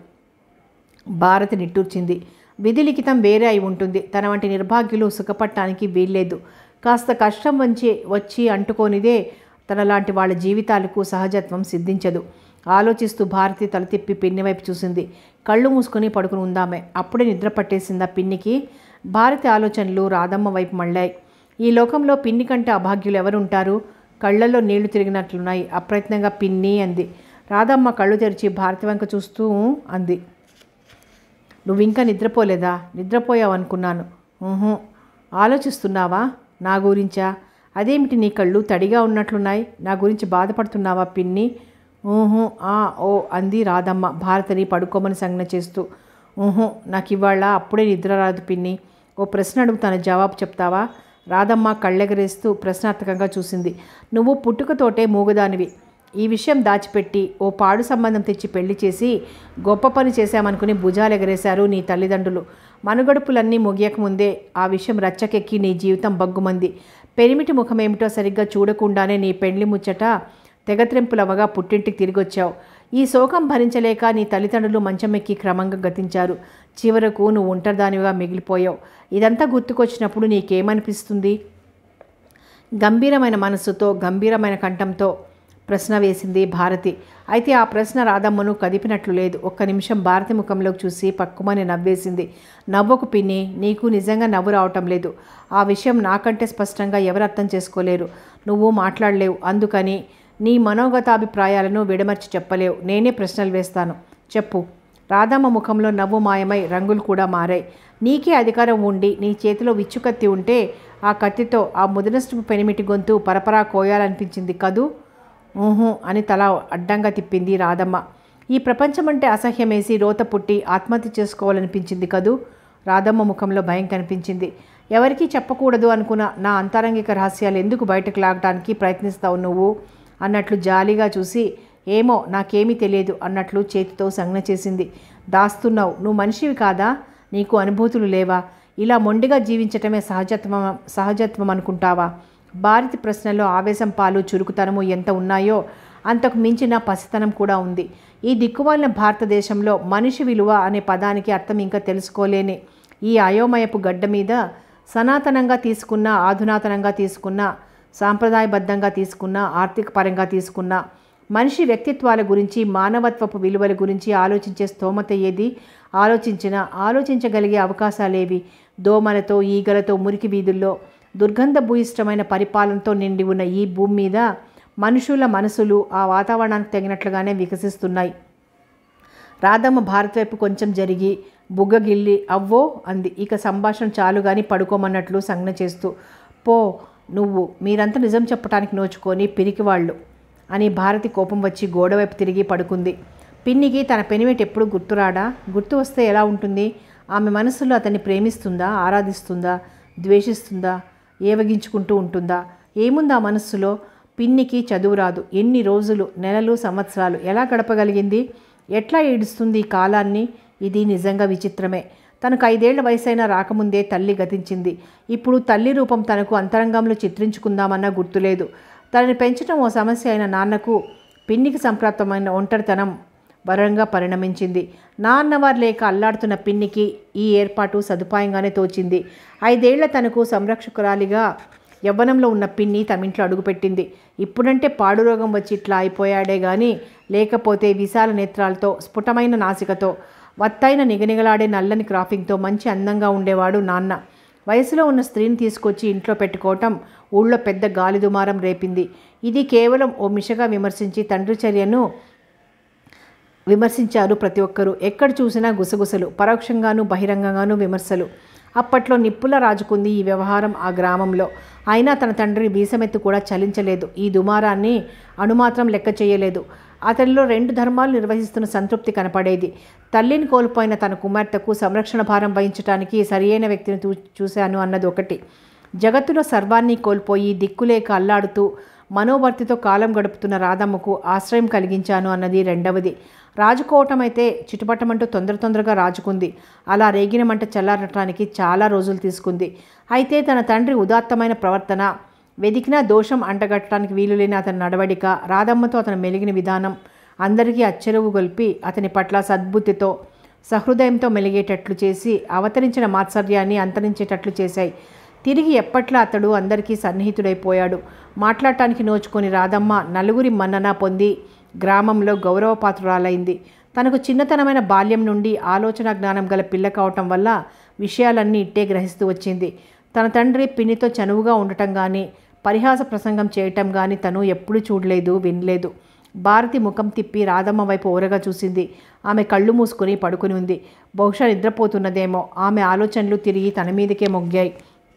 Speaker 1: భారతి నిట్టూర్చింది విధి లిఖితం వేరే అయి ఉంటుంది తన వంటి నిర్భాగ్యులు సుఖపట్టానికి వీల్లేదు కాస్త కష్టం వంచి వచ్చి అంటుకోనిదే తనలాంటి వాళ్ళ జీవితాలకు సహజత్వం సిద్ధించదు ఆలోచిస్తూ భారతి తల తిప్పి పిన్ని వైపు చూసింది కళ్ళు మూసుకొని పడుకుని ఉందామే అప్పుడే నిద్ర పట్టేసిందా పిన్నికి భారతి ఆలోచనలు రాధమ్మ వైపు మళ్ళాయి ఈ లోకంలో పిన్ని కంటే అభాగ్యులు ఎవరుంటారు కళ్ళల్లో నీళ్లు తిరిగినట్లున్నాయి అప్రయత్నంగా పిన్ని అంది రాధమ్మ కళ్ళు తెరిచి భారతి వంక చూస్తూ "ఊ" అంది నువ్వు ఇంకా నిద్రపోలేదా నిద్రపోయావు అనుకున్నాను ఊహు ఆలోచిస్తున్నావా నా గురించా అదేమిటి నీ కళ్ళు తడిగా ఉన్నట్లున్నాయి నా గురించి బాధపడుతున్నావా పిన్ని ఊహు ఆ ఓ అంది రాధమ్మ భారతిని పడుకోమని సంజ్ఞ చేస్తూ ఊహు నాకు ఇవాళ అప్పుడే నిద్ర రాదు పిన్ని ఓ ప్రశ్న అడుగుతాను జవాబు చెప్తావా రాధమ్మ కళ్ళెగరేస్తూ ప్రశ్నార్థకంగా చూసింది నువ్వు పుట్టుకతోటే మూగదానివి ఈ విషయం దాచిపెట్టి ఓ పాడు సంబంధం తెచ్చి పెళ్లి చేసి గొప్ప పని చేశామనుకుని భుజాలు ఎగరేశారు నీ తల్లిదండ్రులు మనుగడుపులన్నీ ముగియకముందే ఆ విషయం రచ్చకెక్కి నీ జీవితం బగ్గుమంది పెరిమిటి ముఖమేమిటో సరిగ్గా చూడకుండానే నీ పెండ్లి ముచ్చట తెగత్రెంపులవగా పుట్టింటికి తిరిగొచ్చావు ఈ శోకం భరించలేక నీ తల్లిదండ్రులు మంచమెక్కి క్రమంగా గతించారు చివరకు నువ్వు ఒంటరిదానివిగా మిగిలిపోయావు ఇదంతా గుర్తుకొచ్చినప్పుడు నీకేమనిపిస్తుంది గంభీరమైన మనస్సుతో గంభీరమైన కంఠంతో ప్రశ్న వేసింది భారతి అయితే ఆ ప్రశ్న రాధమ్మను కదిపినట్లు లేదు ఒక్క నిమిషం భారతి ముఖంలోకి చూసి పక్కుమని నవ్వేసింది నవ్వకు పిన్ని నీకు నిజంగా నవ్వు రావటం లేదు ఆ విషయం నాకంటే స్పష్టంగా ఎవరు అర్థం చేసుకోలేరు నువ్వు మాట్లాడలేవు అందుకని నీ మనోగతాభిప్రాయాలను విడమర్చి చెప్పలేవు నేనే ప్రశ్నలు వేస్తాను చెప్పు రాధమ్మ ముఖంలో నవ్వు మాయమై రంగులు కూడా మారాయి నీకే అధికారం ఉండి నీ చేతిలో విచ్చుకత్తి ఉంటే ఆ కత్తితో ఆ ముదనస్టు పెనిమిటి గొంతు పరపరా కోయాలనిపించింది కదూ ఊహు అని తల అడ్డంగా తిప్పింది రాధమ్మ ఈ ప్రపంచమంటే అసహ్యమేసి రోత పుట్టి ఆత్మహత్య చేసుకోవాలనిపించింది కదూ రాధమ్మ ముఖంలో భయం కనిపించింది ఎవరికీ చెప్పకూడదు అనుకున్న నా అంతరంగిక రహస్యాలు ఎందుకు బయటకు లాగడానికి ప్రయత్నిస్తావు నువ్వు అన్నట్లు జాలిగా చూసి ఏమో నాకేమీ తెలియదు అన్నట్లు చేతితో సంజ్ఞ చేసింది దాస్తున్నావు నువ్వు మనిషివి కాదా నీకు అనుభూతులు లేవా ఇలా మొండిగా జీవించటమే సహజత్వం సహజత్వం అనుకుంటావా భారతి ప్రశ్నలో ఆవేశం పాలు చురుకుతనము ఎంత ఉన్నాయో అంతకు మించిన పసితనం కూడా ఉంది ఈ దిక్కుమాలిన భారతదేశంలో మనిషి విలువ అనే పదానికి అర్థం ఇంకా తెలుసుకోలేని ఈ అయోమయపు గడ్డ మీద సనాతనంగా తీసుకున్న ఆధునాతనంగా తీసుకున్న సాంప్రదాయబద్ధంగా తీసుకున్న ఆర్థిక పరంగా తీసుకున్న మనిషి వ్యక్తిత్వాల గురించి మానవత్వపు విలువల గురించి ఆలోచించే స్తోమత ఏది ఆలోచించిన ఆలోచించగలిగే అవకాశాలేవి దోమలతో ఈగలతో మురికి వీధుల్లో దుర్గంధ భూయిష్టమైన పరిపాలనతో నిండి ఉన్న ఈ భూమి మీద మనుషుల మనసులు ఆ వాతావరణానికి తగినట్లుగానే వికసిస్తున్నాయి రాధమ్మ భారత్ వైపు కొంచెం జరిగి బుగ్గగిల్లి అవ్వో అంది ఇక సంభాషణ చాలు గాని పడుకోమన్నట్లు సంజ్ఞ చేస్తూ పో నువ్వు మీరంతా నిజం చెప్పడానికి నోచుకొని పిరికివాళ్ళు అని భారతి కోపం వచ్చి గోడవైపు తిరిగి పడుకుంది పిన్నికి తన పెనిమిటి ఎప్పుడు గుర్తురాడా గుర్తు వస్తే ఎలా ఉంటుంది ఆమె మనసులో అతన్ని ప్రేమిస్తుందా ఆరాధిస్తుందా ద్వేషిస్తుందా ఏవగించుకుంటూ ఉంటుందా ఏముంది ఆ మనస్సులో పిన్నికి చదువు రాదు ఎన్ని రోజులు నెలలు సంవత్సరాలు ఎలా గడపగలిగింది ఎట్లా ఏడుస్తుంది ఈ కాలాన్ని ఇది నిజంగా విచిత్రమే తనకు ఐదేళ్ల వయసైనా రాకముందే తల్లి గతించింది ఇప్పుడు తల్లి రూపం తనకు అంతరంగంలో చిత్రించుకుందామన్నా గుర్తులేదు తనని పెంచడం ఓ సమస్య అయిన నాన్నకు పిన్నికి సంప్రాప్తమైన ఒంటరితనం వరంగా పరిణమించింది నాన్నవారు లేక అల్లాడుతున్న పిన్నికి ఈ ఏర్పాటు సదుపాయంగానే తోచింది ఐదేళ్ల తనకు సంరక్షకురాలిగా యవ్వనంలో ఉన్న పిన్ని తమింట్లో అడుగుపెట్టింది ఇప్పుడంటే పాడు రోగం వచ్చి ఇట్లా అయిపోయాడే గాని లేకపోతే విశాల నేత్రాలతో స్ఫుటమైన నాసికతో వత్తైన నిగనిగలాడే నల్లని క్రాఫింగ్తో మంచి అందంగా ఉండేవాడు నాన్న వయసులో ఉన్న స్త్రీని తీసుకొచ్చి ఇంట్లో పెట్టుకోవటం ఊళ్ళో పెద్ద గాలి దుమారం రేపింది ఇది కేవలం ఓ మిషగా విమర్శించి తండ్రి చర్యను విమర్శించారు ప్రతి ఒక్కరూ ఎక్కడ చూసినా గుసగుసలు పరోక్షంగాను బహిరంగంగాను విమర్శలు అప్పట్లో నిప్పుల రాజుకుంది ఈ వ్యవహారం ఆ గ్రామంలో అయినా తన తండ్రి వీసమెత్తు కూడా చలించలేదు ఈ దుమారాన్ని అణుమాత్రం లెక్క చేయలేదు అతనిలో రెండు ధర్మాలు నిర్వహిస్తున్న సంతృప్తి కనపడేది తల్లిని కోల్పోయిన తన కుమార్తెకు సంరక్షణ భారం వహించడానికి సరియైన వ్యక్తిని చూ చూశాను అన్నది ఒకటి జగత్తులో సర్వాన్ని కోల్పోయి దిక్కులేక అల్లాడుతూ మనోవర్తితో కాలం గడుపుతున్న రాధమ్మకు ఆశ్రయం కలిగించాను అన్నది రెండవది రాజుకోవటం అయితే చిటుపటమంటూ తొందర తొందరగా రాజుకుంది అలా రేగిన మంట చల్లారటానికి చాలా రోజులు తీసుకుంది అయితే తన తండ్రి ఉదాత్తమైన ప్రవర్తన వెదికినా దోషం అంటగట్టడానికి వీలులేని అతని నడవడిక రాధమ్మతో అతను మెలిగిన విధానం అందరికీ అచ్చెరువు గొల్పి అతని పట్ల సద్బుద్ధితో సహృదయంతో మెలిగేటట్లు చేసి అవతరించిన మాత్సర్యాన్ని అంతరించేటట్లు చేశాయి తిరిగి ఎప్పట్లా అతడు అందరికీ సన్నిహితుడైపోయాడు మాట్లాడటానికి నోచుకొని రాధమ్మ నలుగురి మన్నన పొంది గ్రామంలో గౌరవపాత్రురాలైంది తనకు చిన్నతనమైన బాల్యం నుండి ఆలోచన జ్ఞానం గల పిల్ల కావటం వల్ల విషయాలన్నీ ఇట్టే గ్రహిస్తూ వచ్చింది తన తండ్రి పిన్నితో చనువుగా ఉండటం కానీ పరిహాస ప్రసంగం చేయటం కానీ తను ఎప్పుడూ చూడలేదు వినలేదు భారతి ముఖం తిప్పి రాధమ్మ వైపు ఓరగా చూసింది ఆమె కళ్ళు మూసుకొని పడుకుని ఉంది బహుశా నిద్రపోతున్నదేమో ఆమె ఆలోచనలు తిరిగి తన మీదకే మొగ్గాయి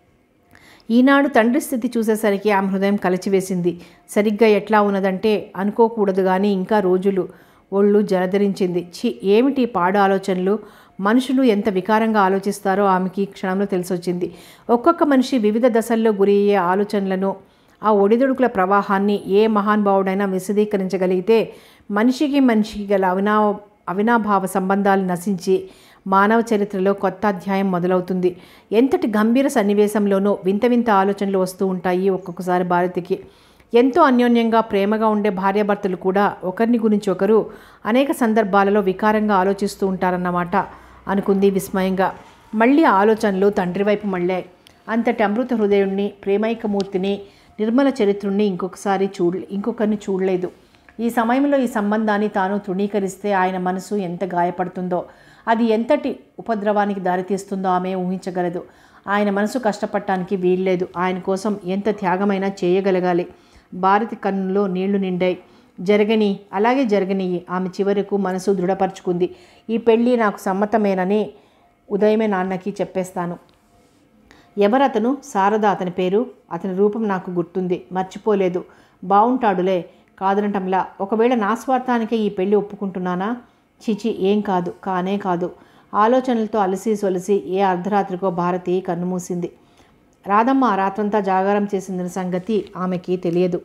Speaker 1: ఈనాడు తండ్రి స్థితి చూసేసరికి ఆమె హృదయం కలిచివేసింది సరిగ్గా ఎట్లా ఉన్నదంటే అనుకోకూడదు కానీ ఇంకా రోజులు ఒళ్ళు జలధరించింది చి ఏమిటి ఈ పాడు ఆలోచనలు మనుషులు ఎంత వికారంగా ఆలోచిస్తారో ఆమెకి ఈ క్షణంలో తెలిసొచ్చింది ఒక్కొక్క మనిషి వివిధ దశల్లో గురి అయ్యే ఆలోచనలను ఆ ఒడిదుడుకుల ప్రవాహాన్ని ఏ మహానుభావుడైనా విశదీకరించగలిగితే మనిషికి మనిషికి గల అవినా అవినాభావ సంబంధాలు నశించి మానవ చరిత్రలో కొత్త అధ్యాయం మొదలవుతుంది ఎంతటి గంభీర సన్నివేశంలోనూ వింత వింత ఆలోచనలు వస్తూ ఉంటాయి ఒక్కొక్కసారి భారతికి ఎంతో అన్యోన్యంగా ప్రేమగా ఉండే భార్యాభర్తలు కూడా ఒకరిని గురించి ఒకరు అనేక సందర్భాలలో వికారంగా ఆలోచిస్తూ ఉంటారన్నమాట అనుకుంది విస్మయంగా మళ్ళీ ఆలోచనలు తండ్రి వైపు మళ్ళాయి అంతటి అమృత హృదయుణ్ణి ప్రేమైకమూర్తిని నిర్మల చరిత్రుణ్ణి ఇంకొకసారి చూడ ఇంకొకరిని చూడలేదు ఈ సమయంలో ఈ సంబంధాన్ని తాను తృణీకరిస్తే ఆయన మనసు ఎంత గాయపడుతుందో అది ఎంతటి ఉపద్రవానికి దారితీస్తుందో ఆమె ఊహించగలదు ఆయన మనసు కష్టపడటానికి వీల్లేదు ఆయన కోసం ఎంత త్యాగమైనా చేయగలగాలి భారతి కన్నులో నీళ్లు నిండాయి జరగని అలాగే జరగని ఆమె చివరకు మనసు దృఢపరుచుకుంది ఈ పెళ్ళి నాకు సమ్మతమేనని ఉదయమే నాన్నకి చెప్పేస్తాను ఎవరతను శారద అతని పేరు అతని రూపం నాకు గుర్తుంది మర్చిపోలేదు బావుంటాడులే కాదనటంలా ఒకవేళ నా స్వార్థానికే ఈ పెళ్ళి ఒప్పుకుంటున్నానా చిచి ఏం కాదు కానే కాదు ఆలోచనలతో అలసి సొలసి ఏ అర్ధరాత్రికో భారతి కన్నుమూసింది రాధమ్మ ఆ రాత్రంతా జాగారం చేసిందన్న సంగతి ఆమెకి తెలియదు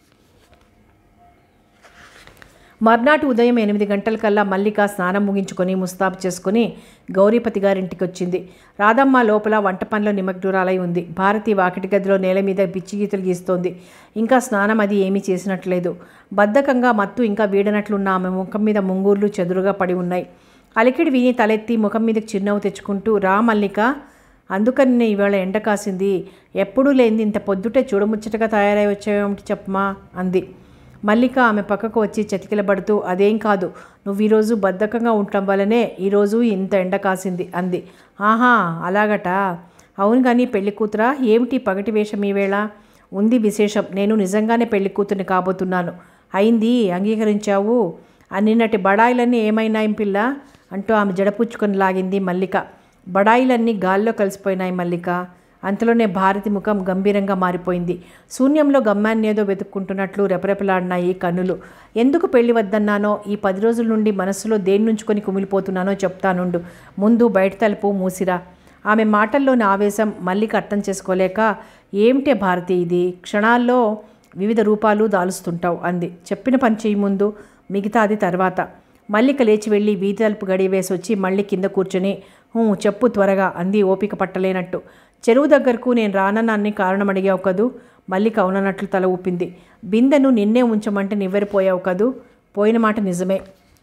Speaker 1: మర్నాటి ఉదయం ఎనిమిది గంటలకల్లా మల్లిక స్నానం ముగించుకొని ముస్తాబు చేసుకుని గౌరీపతి గారింటికి వచ్చింది రాధమ్మ లోపల వంట పనిలో నిమగ్నురాలై ఉంది భారతి వాకిటి గదిలో నేల మీద పిచ్చి గీతలు గీస్తోంది ఇంకా స్నానం అది ఏమీ చేసినట్లేదు బద్ధకంగా మత్తు ఇంకా వీడనట్లున్న ఆమె ముఖం మీద ముంగూర్లు చెదురుగా పడి ఉన్నాయి అలికిడి విని తలెత్తి ముఖం మీదకి చిరునవ్వు తెచ్చుకుంటూ రా మల్లిక అందుకని నేను ఇవాళ ఎండ కాసింది ఎప్పుడూ లేనిది ఇంత పొద్దుటే చూడముచ్చటగా తయారై వచ్చావేమిటి చెప్పమా అంది మల్లిక ఆమె పక్కకు వచ్చి చతికిలబడుతూ అదేం కాదు నువ్వు ఈరోజు బద్ధకంగా ఉండటం వల్లనే ఈరోజు ఇంత ఎండ కాసింది అంది ఆహా అలాగట అవును కానీ పెళ్లి కూతురా ఏమిటి పగటి వేషం ఈ వేళ ఉంది విశేషం నేను నిజంగానే పెళ్లి కూతుర్ని కాబోతున్నాను అయింది అంగీకరించావు అన్నిన్నటి బడాయిలన్నీ ఏమైనాయి పిల్ల అంటూ ఆమె జడపుచ్చుకొని లాగింది మల్లిక బడాయిలన్నీ గాల్లో కలిసిపోయినాయి మల్లిక అంతలోనే భారతి ముఖం గంభీరంగా మారిపోయింది శూన్యంలో గమ్యాన్నేదో వెతుక్కుంటున్నట్లు రెపరెపలాడినాయి కన్నులు ఎందుకు పెళ్లి వద్దన్నానో ఈ పది రోజుల నుండి మనసులో దేని నుంచుకొని కుమిలిపోతున్నానో చెప్తానుండు ముందు బయట తలుపు మూసిరా ఆమె మాటల్లోని ఆవేశం మల్లిక అర్థం చేసుకోలేక ఏమిటే భారతి ఇది క్షణాల్లో వివిధ రూపాలు దాలుస్తుంటావు అంది చెప్పిన పని చేయి ముందు మిగతాది తర్వాత మల్లిక లేచి వెళ్ళి వీధి తలుపు గడి వేసి వచ్చి మళ్ళీ కింద కూర్చొని "హూ, చెప్పు త్వరగా అంది ఓపిక పట్టలేనట్టు చెరువు దగ్గరకు నేను రానన్నాన్ని కారణం అడిగావు కదూ మల్లిక అవునన్నట్లు తల ఊపింది బిందెను నిన్నే ఉంచమంటే నివ్వెరిపోయావు కదూ పోయిన మాట నిజమే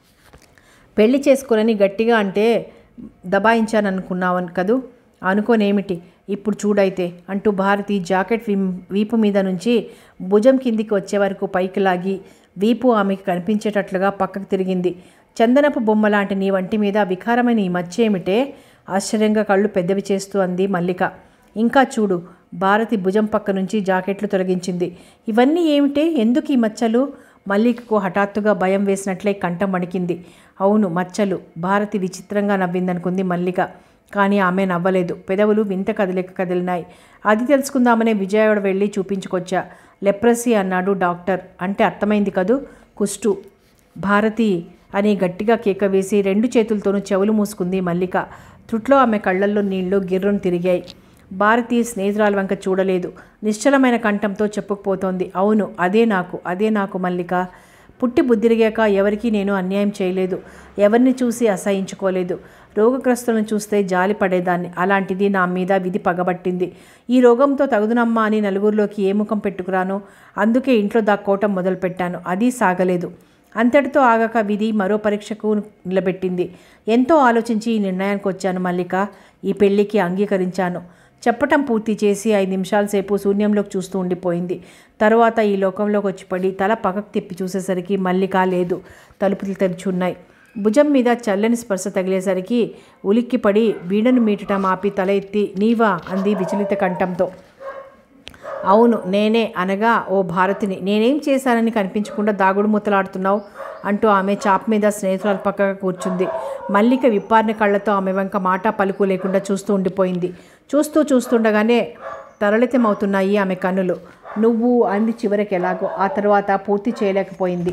Speaker 1: పెళ్లి చేసుకునని గట్టిగా అంటే దబాయించాను అనుకున్నావు కదూ అనుకోనేమిటి ఇప్పుడు చూడైతే అంటూ భారతి జాకెట్ వీ- వీపు మీద నుంచి భుజం కిందికి వచ్చే వరకు పైకి లాగి వీపు ఆమెకి కనిపించేటట్లుగా పక్కకు తిరిగింది చందనపు బొమ్మ లాంటి నీ వంటి మీద వికారమైన ఈ మచ్చ ఏమిటే ఆశ్చర్యంగా కళ్ళు పెద్దవి చేస్తూ అంది మల్లిక ఇంకా చూడు భారతి భుజం పక్క నుంచి జాకెట్లు తొలగించింది ఇవన్నీ ఏమిటే ఎందుకు ఈ మచ్చలు మల్లికకు హఠాత్తుగా భయం వేసినట్లే కంఠం వణికింది అవును మచ్చలు భారతి విచిత్రంగా నవ్విందనుకుంది మల్లిక కానీ ఆమె నవ్వలేదు పెదవులు వింత కదిలిక కదిలినాయి అది తెలుసుకుందామనే విజయవాడ వెళ్ళి చూపించుకొచ్చా లెప్రసీ అన్నాడు డాక్టర్ అంటే అర్థమైంది కదూ కుష్టు భారతి అని గట్టిగా కేక వేసి రెండు చేతులతోనూ చెవులు మూసుకుంది మల్లిక త్రుట్లో ఆమె కళ్ళల్లో నీళ్లు గిర్రును తిరిగాయి భారతి స్నేహితురాల వంక చూడలేదు నిశ్చలమైన కంఠంతో చెప్పుకుపోతోంది అవును అదే నాకు అదే నాకు మల్లిక పుట్టి బుద్ధిరిగాక ఎవరికీ నేను అన్యాయం చేయలేదు ఎవరిని చూసి అసహించుకోలేదు రోగగ్రస్తులను చూస్తే జాలి పడేదాన్ని అలాంటిది నా మీద విధి పగబట్టింది ఈ రోగంతో తగుదునమ్మా అని నలుగురిలోకి ఏ ముఖం పెట్టుకురాను అందుకే ఇంట్లో దాక్కోవటం మొదలుపెట్టాను అది సాగలేదు అంతటితో ఆగక విధి మరో పరీక్షకు నిలబెట్టింది ఎంతో ఆలోచించి ఈ నిర్ణయానికి వచ్చాను మల్లిక ఈ పెళ్లికి అంగీకరించాను చెప్పటం పూర్తి చేసి ఐదు నిమిషాల సేపు శూన్యంలోకి చూస్తూ ఉండిపోయింది తరువాత ఈ లోకంలోకి వచ్చి పడి తల పక్కకు తిప్పి చూసేసరికి మల్లిక లేదు తలుపులు తెరిచున్నాయి భుజం మీద చల్లని స్పర్శ తగిలేసరికి ఉలిక్కిపడి వీణను మీటటం ఆపి తల ఎత్తి నీవా అంది విచలిత కంఠంతో అవును నేనే అనగా ఓ భారతిని నేనేం చేశానని కనిపించకుండా దాగుడు మూతలాడుతున్నావు అంటూ ఆమె చాప్ మీద స్నేహితురాల పక్కగా కూర్చుంది మల్లిక విప్పారిన కళ్ళతో ఆమె వెంక మాట పలుకు లేకుండా చూస్తూ ఉండిపోయింది చూస్తూ చూస్తుండగానే తరళితమవుతున్నాయి ఆమె కన్నులు నువ్వు అంది చివరికి ఎలాగో ఆ తర్వాత పూర్తి చేయలేకపోయింది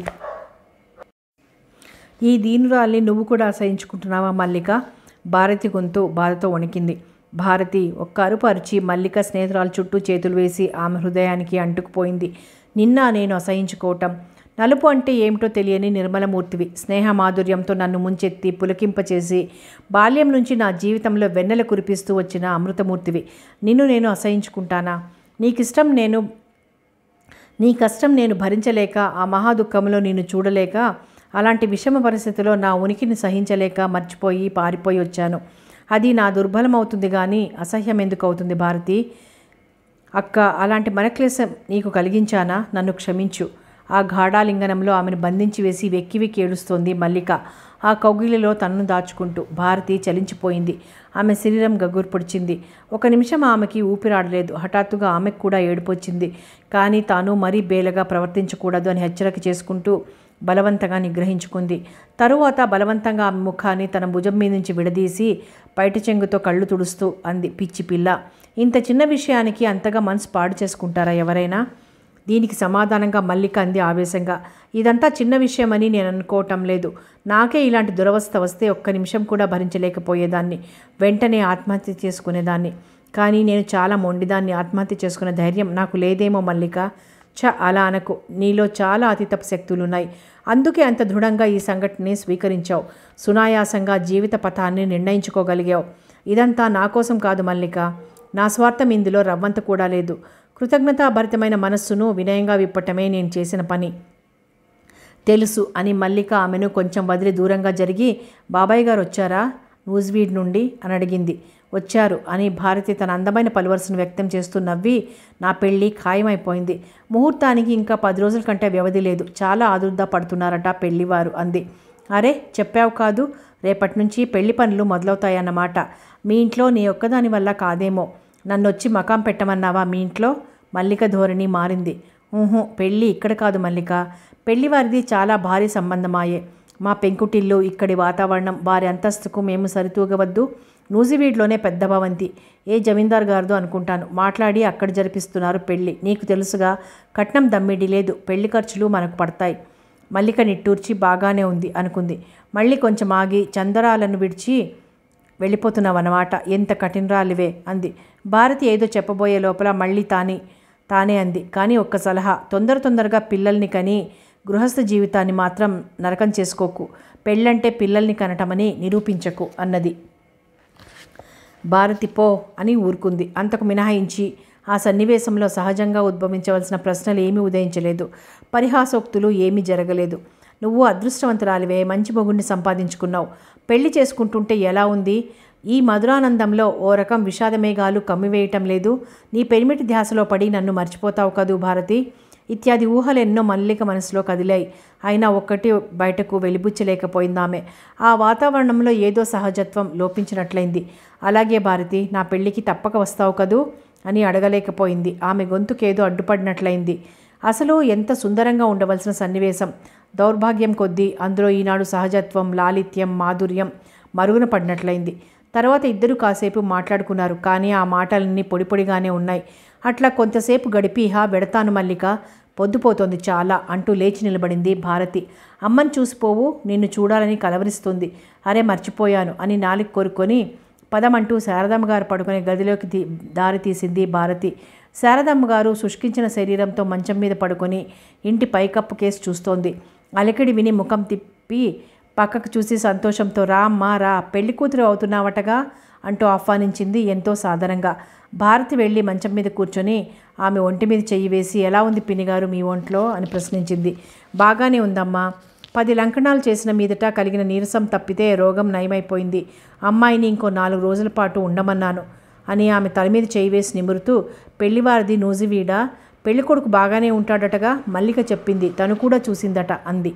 Speaker 1: ఈ దీనురాల్ని నువ్వు కూడా అసహించుకుంటున్నావా మల్లిక భారతి గొంతు బాధతో వణికింది భారతి ఒక్క అరుపు అరిచి మల్లిక స్నేహితురాలు చుట్టూ చేతులు వేసి ఆమె హృదయానికి అంటుకుపోయింది నిన్న నేను అసహించుకోవటం నలుపు అంటే ఏమిటో తెలియని నిర్మలమూర్తివి స్నేహ మాధుర్యంతో నన్ను ముంచెత్తి పులకింపచేసి బాల్యం నుంచి నా జీవితంలో వెన్నెల కురిపిస్తూ వచ్చిన అమృతమూర్తివి నిన్ను నేను అసహించుకుంటానా నీకిష్టం నేను నీ కష్టం నేను భరించలేక ఆ మహా దుఃఖంలో నిన్ను చూడలేక అలాంటి విషమ పరిస్థితిలో నా ఉనికిని సహించలేక మర్చిపోయి పారిపోయి వచ్చాను అది నా దుర్బలమవుతుంది కానీ అసహ్యం ఎందుకు అవుతుంది భారతి అక్క అలాంటి మనక్లేశం నీకు కలిగించానా నన్ను క్షమించు ఆ గాఢాలింగనంలో ఆమెను బంధించి వేసి వెక్కి వెక్కి ఏడుస్తోంది మల్లిక ఆ కౌగిలిలో తనను దాచుకుంటూ భారతి చలించిపోయింది ఆమె శరీరం గగురు పొడిచింది ఒక నిమిషం ఆమెకి ఊపిరాడలేదు హఠాత్తుగా ఆమెకు కూడా ఏడుపొచ్చింది కానీ తాను మరీ బేలగా ప్రవర్తించకూడదు అని హెచ్చరిక చేసుకుంటూ బలవంతంగా నిగ్రహించుకుంది తరువాత బలవంతంగా ఆమె ముఖాన్ని తన భుజం మీద నుంచి విడదీసి బయట చెంగుతో కళ్ళు తుడుస్తూ అంది పిచ్చి పిల్ల ఇంత చిన్న విషయానికి అంతగా మనసు పాడు చేసుకుంటారా ఎవరైనా దీనికి సమాధానంగా మల్లిక అంది ఆవేశంగా ఇదంతా చిన్న విషయమని నేను అనుకోవటం లేదు నాకే ఇలాంటి దురవస్థ వస్తే ఒక్క నిమిషం కూడా భరించలేకపోయేదాన్ని వెంటనే ఆత్మహత్య చేసుకునేదాన్ని కానీ నేను చాలా మొండిదాన్ని ఆత్మహత్య చేసుకునే ధైర్యం నాకు లేదేమో మల్లిక చ అలా అనకు నీలో చాలా అతితపు శక్తులున్నాయి అందుకే అంత దృఢంగా ఈ సంఘటనని స్వీకరించావు సునాయాసంగా జీవిత పథాన్ని నిర్ణయించుకోగలిగావు ఇదంతా నా కోసం కాదు మల్లిక నా స్వార్థం ఇందులో రవ్వంత కూడా లేదు కృతజ్ఞతాభరితమైన మనస్సును వినయంగా విప్పటమే నేను చేసిన పని తెలుసు అని మల్లిక ఆమెను కొంచెం వదిలి దూరంగా జరిగి బాబాయ్ గారు వచ్చారా న్యూస్వీడ్ నుండి అని అడిగింది వచ్చారు అని భారతి తన అందమైన పలువరుసను వ్యక్తం చేస్తూ నవ్వి నా పెళ్ళి ఖాయమైపోయింది ముహూర్తానికి ఇంకా పది రోజుల కంటే వ్యవధి లేదు చాలా ఆదుర్ద పడుతున్నారట పెళ్లివారు అంది అరే చెప్పావు కాదు రేపటి నుంచి పెళ్లి పనులు మొదలవుతాయన్నమాట మీ ఇంట్లో నీ ఒక్కదాని వల్ల కాదేమో నన్ను వచ్చి మకాం పెట్టమన్నావా మీ ఇంట్లో మల్లిక ధోరణి మారింది ఊహు పెళ్ళి ఇక్కడ కాదు మల్లిక పెళ్లి వారిది చాలా భారీ సంబంధమాయే మా పెంకుటిల్లు ఇక్కడి వాతావరణం వారి అంతస్తుకు మేము సరితూగవద్దు నూజివీడ్లోనే పెద్ద భవంతి ఏ జమీందార్ గారిదో అనుకుంటాను మాట్లాడి అక్కడ జరిపిస్తున్నారు పెళ్ళి నీకు తెలుసుగా కట్నం దమ్మిడి లేదు పెళ్లి ఖర్చులు మనకు పడతాయి మల్లిక నిట్టూర్చి బాగానే ఉంది అనుకుంది మళ్ళీ కొంచెం ఆగి చందరాలను విడిచి వెళ్ళిపోతున్నావన్నమాట ఎంత కఠినరాలివే అంది భారతి ఏదో చెప్పబోయే లోపల మళ్ళీ తాని తానే అంది కానీ ఒక్క సలహా తొందర తొందరగా పిల్లల్ని కని గృహస్థ జీవితాన్ని మాత్రం నరకం చేసుకోకు పెళ్ళంటే పిల్లల్ని కనటమని నిరూపించకు అన్నది భారతి పో అని ఊరుకుంది అంతకు మినహాయించి ఆ సన్నివేశంలో సహజంగా ఉద్భవించవలసిన ప్రశ్నలు ఏమీ ఉదయించలేదు పరిహాసోక్తులు ఏమీ జరగలేదు నువ్వు అదృష్టవంతురాలివే మంచి మొగుడిని సంపాదించుకున్నావు పెళ్లి చేసుకుంటుంటే ఎలా ఉంది ఈ మధురానందంలో ఓ రకం విషాదమేఘాలు కమ్మివేయటం లేదు నీ పెరిమిటి ధ్యాసలో పడి నన్ను మర్చిపోతావు కదూ భారతి ఇత్యాది ఊహలు ఎన్నో మల్లిక మనసులో కదిలాయి అయినా ఒక్కటి బయటకు వెలిబుచ్చలేకపోయిందామె ఆ వాతావరణంలో ఏదో సహజత్వం లోపించినట్లయింది అలాగే భారతి నా పెళ్ళికి తప్పక వస్తావు కదూ అని అడగలేకపోయింది ఆమె గొంతుకేదో అడ్డుపడినట్లయింది అసలు ఎంత సుందరంగా ఉండవలసిన సన్నివేశం దౌర్భాగ్యం కొద్దీ అందులో ఈనాడు సహజత్వం లాలిత్యం మాధుర్యం మరుగున పడినట్లయింది తర్వాత ఇద్దరు కాసేపు మాట్లాడుకున్నారు కానీ ఆ మాటలన్నీ పొడి పొడిగానే ఉన్నాయి అట్లా కొంతసేపు గడిపి హా వెడతాను మల్లిక పొద్దుపోతోంది చాలా అంటూ లేచి నిలబడింది భారతి అమ్మని చూసిపోవు నిన్ను చూడాలని కలవరిస్తుంది అరే మర్చిపోయాను అని నాలుగు కోరుకొని పదమంటూ శారదమ్మ గారు పడుకునే గదిలోకి తీ దారి తీసింది భారతి శారదమ్మ గారు శుష్కించిన శరీరంతో మంచం మీద పడుకొని ఇంటి పైకప్పు కేసు చూస్తోంది అలికిడి విని ముఖం తిప్పి పక్కకు చూసి సంతోషంతో రా అమ్మా రా పెళ్లి కూతురు అవుతున్నావటగా అంటూ ఆహ్వానించింది ఎంతో సాధారణంగా భారతి వెళ్ళి మంచం మీద కూర్చొని ఆమె ఒంటి మీద చెయ్యి వేసి ఎలా ఉంది పినిగారు మీ ఒంట్లో అని ప్రశ్నించింది బాగానే ఉందమ్మా పది లంకణాలు చేసిన మీదట కలిగిన నీరసం తప్పితే రోగం నయమైపోయింది అమ్మాయిని ఇంకో నాలుగు రోజుల పాటు ఉండమన్నాను అని ఆమె తల మీద చేయి వేసి నిమురుతూ పెళ్లివారిది నూజివీడ పెళ్ళికొడుకు బాగానే ఉంటాడటగా మల్లిక చెప్పింది తను కూడా చూసిందట అంది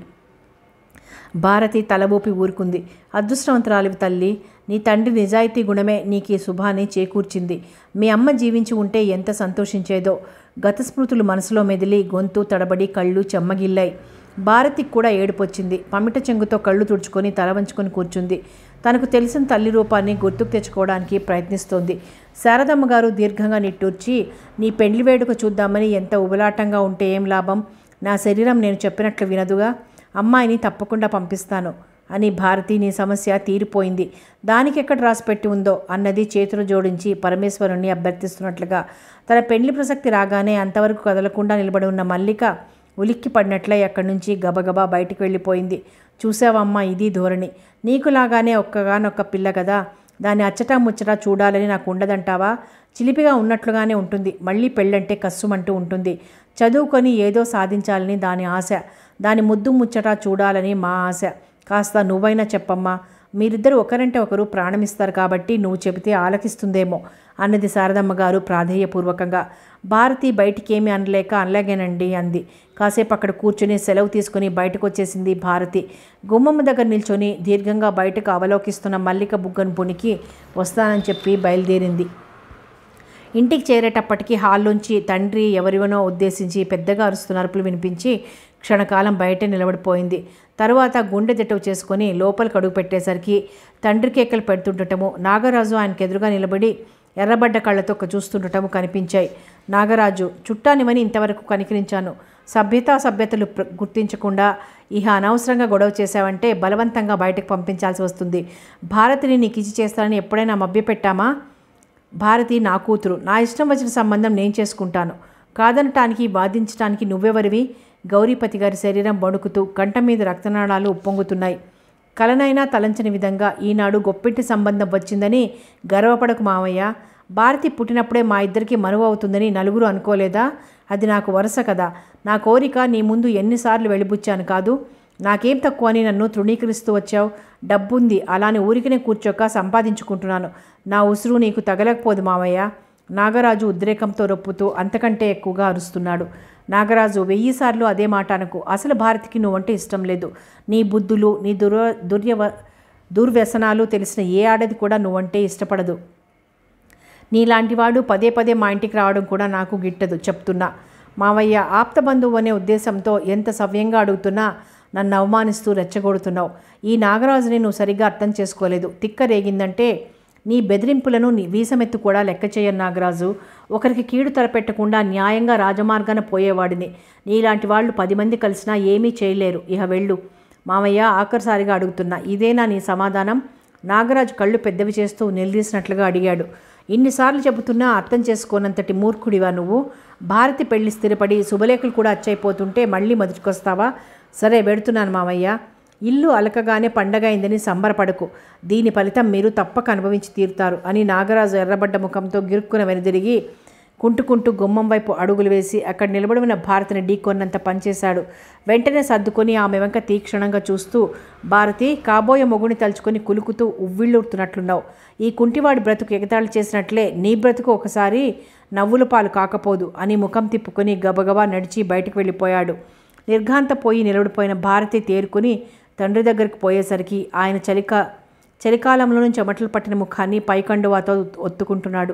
Speaker 1: భారతి తల ఊపి ఊరుకుంది అదృష్టవంతురాలివి తల్లి నీ తండ్రి నిజాయితీ గుణమే నీకు ఈ శుభాన్ని చేకూర్చింది మీ అమ్మ జీవించి ఉంటే ఎంత సంతోషించేదో గత స్మృతులు మనసులో మెదిలి గొంతు తడబడి కళ్ళు చెమ్మగిల్లాయి భారతికి కూడా ఏడుపొచ్చింది పమిట చెంగుతో కళ్ళు తుడుచుకొని తల వంచుకొని కూర్చుంది తనకు తెలిసిన తల్లి రూపాన్ని గుర్తుకు తెచ్చుకోవడానికి ప్రయత్నిస్తోంది శారదమ్మ గారు దీర్ఘంగా నిట్టూర్చి నీ పెండ్లి వేడుక చూద్దామని ఎంత ఉబలాటంగా ఉంటే ఏం లాభం నా శరీరం నేను చెప్పినట్లు వినదుగా అమ్మాయిని తప్పకుండా పంపిస్తాను అని భారతి నీ సమస్య తీరిపోయింది దానికి ఎక్కడ రాసిపెట్టి ఉందో అన్నది చేతులు జోడించి పరమేశ్వరుణ్ణి అభ్యర్థిస్తున్నట్లుగా తన పెళ్లి ప్రసక్తి రాగానే అంతవరకు కదలకుండా నిలబడి ఉన్న మల్లిక ఉలిక్కి పడినట్లయి అక్కడి నుంచి గబగబా బయటికి వెళ్ళిపోయింది చూసావమ్మా ఇది ధోరణి నీకులాగానే ఒక్కగానొక్క పిల్ల కదా దాన్ని అచ్చటా ముచ్చటా చూడాలని నాకు ఉండదంటావా చిలిపిగా ఉన్నట్లుగానే ఉంటుంది మళ్ళీ పెళ్ళంటే కస్సుమంటూ ఉంటుంది చదువుకొని ఏదో సాధించాలని దాని ఆశ దాని ముద్దు ముచ్చట చూడాలని మా ఆశ కాస్త నువ్వైనా చెప్పమ్మా మీరిద్దరు ఒకరంటే ఒకరు ప్రాణమిస్తారు కాబట్టి నువ్వు చెబితే ఆలకిస్తుందేమో అన్నది శారదమ్మ గారు ప్రాధేయపూర్వకంగా భారతి బయటికి ఏమీ అనలేక అనలేగేనండి అంది కాసేపు అక్కడ కూర్చుని సెలవు తీసుకుని బయటకు వచ్చేసింది భారతి గుమ్మమ్మ దగ్గర నిల్చొని దీర్ఘంగా బయటకు అవలోకిస్తున్న మల్లిక బుగ్గను పునికి వస్తానని చెప్పి బయలుదేరింది ఇంటికి చేరేటప్పటికి హాల్లోంచి తండ్రి ఎవరివనో ఉద్దేశించి పెద్దగా అరుస్తున్న అరుపులు వినిపించి క్షణకాలం బయటే నిలబడిపోయింది తరువాత గుండె దిట్టవు చేసుకొని లోపలికి అడుగు పెట్టేసరికి తండ్రి కేకలు పెడుతుండటము నాగరాజు ఆయనకు ఎదురుగా నిలబడి ఎర్రబడ్డ కళ్ళతో చూస్తుండటము కనిపించాయి నాగరాజు చుట్టానివని ఇంతవరకు కనికరించాను సభ్యతా సభ్యతలు ప్ర- గుర్తించకుండా ఇహ అనవసరంగా గొడవ చేశావంటే బలవంతంగా బయటకు పంపించాల్సి వస్తుంది భారతిని నీకు ఇచ్చి చేస్తానని ఎప్పుడైనా మభ్యపెట్టామా భారతి నా కూతురు నా ఇష్టం వచ్చిన సంబంధం నేను చేసుకుంటాను కాదనటానికి వాదించటానికి నువ్వెవరివి గౌరీపతి గారి శరీరం వణుకుతూ కంట మీద రక్తనాళాలు ఉప్పొంగుతున్నాయి కలనైనా తలంచని విధంగా ఈనాడు గొప్పింటి సంబంధం వచ్చిందని గర్వపడకు మావయ్య భారతి పుట్టినప్పుడే మా ఇద్దరికి మనువు అవుతుందని నలుగురు అనుకోలేదా అది నాకు వరుస కదా నా కోరిక నీ ముందు ఎన్నిసార్లు వెళ్ళిబుచ్చాను కాదు నాకేం తక్కువ అని నన్ను తృణీకరిస్తూ వచ్చావు డబ్బుంది అలానే ఊరికనే కూర్చోక సంపాదించుకుంటున్నాను నా ఉసురు నీకు తగలకపోదు మావయ్య నాగరాజు ఉద్రేకంతో రొప్పుతూ అంతకంటే ఎక్కువగా అరుస్తున్నాడు నాగరాజు వెయ్యిసార్లు అదే మాట అనకు అసలు భారతికి నువ్వంటే ఇష్టం లేదు నీ బుద్ధులు నీ దుర్ దుర్యవ దుర్వ్యసనాలు తెలిసిన ఏ ఆడది కూడా నువ్వంటే ఇష్టపడదు నీలాంటివాడు పదే పదే మా ఇంటికి రావడం కూడా నాకు గిట్టదు చెప్తున్నా మావయ్య ఆప్తబంధువు అనే ఉద్దేశంతో ఎంత సవ్యంగా అడుగుతున్నా నన్ను అవమానిస్తూ రెచ్చగొడుతున్నావు ఈ నాగరాజుని నువ్వు సరిగ్గా అర్థం చేసుకోలేదు తిక్క రేగిందంటే నీ బెదిరింపులను నీ వీసమెత్తు కూడా లెక్క చేయను నాగరాజు ఒకరికి కీడు తలపెట్టకుండా న్యాయంగా రాజమార్గాన పోయేవాడిని నీలాంటి వాళ్ళు పది మంది కలిసినా ఏమీ చేయలేరు ఇహ వెళ్ళు మామయ్య ఆఖరిసారిగా అడుగుతున్నా ఇదేనా నీ సమాధానం నాగరాజు కళ్ళు పెద్దవి చేస్తూ నిలదీసినట్లుగా అడిగాడు ఇన్నిసార్లు చెబుతున్నా అర్థం చేసుకోనంతటి మూర్ఖుడివా నువ్వు భారతి పెళ్లి స్థిరపడి శుభలేఖలు కూడా అచ్చైపోతుంటే మళ్ళీ మొదటికొస్తావా సరే వెడుతున్నాను మామయ్య ఇల్లు అలకగానే పండగ అయిందని సంబరపడకు దీని ఫలితం మీరు తప్పక అనుభవించి తీరుతారు అని నాగరాజు ఎర్రబడ్డ ముఖంతో గిరుక్కున వెనుదిరిగి కుంటుకుంటూ గుమ్మం వైపు అడుగులు వేసి అక్కడ నిలబడి ఉన్న భారతిని ఢీకొన్నంత పనిచేశాడు వెంటనే సర్దుకొని ఆమె వెంక తీక్షణంగా చూస్తూ భారతి కాబోయే మొగుని తలుచుకొని కులుకుతూ ఉవ్విళ్ళూరుతున్నట్లున్నావు ఈ కుంటివాడి బ్రతుకు ఎగతాళి చేసినట్లే నీ బ్రతుకు ఒకసారి నవ్వుల పాలు కాకపోదు అని ముఖం తిప్పుకొని గబగబా నడిచి బయటకు వెళ్ళిపోయాడు నిర్ఘాంతపోయి నిలబడిపోయిన భారతి తేరుకుని తండ్రి దగ్గరికి పోయేసరికి ఆయన చలిక చలికాలంలోని చెమటలు పట్టిన ముఖాన్ని పైకండువాతో ఒత్తుకుంటున్నాడు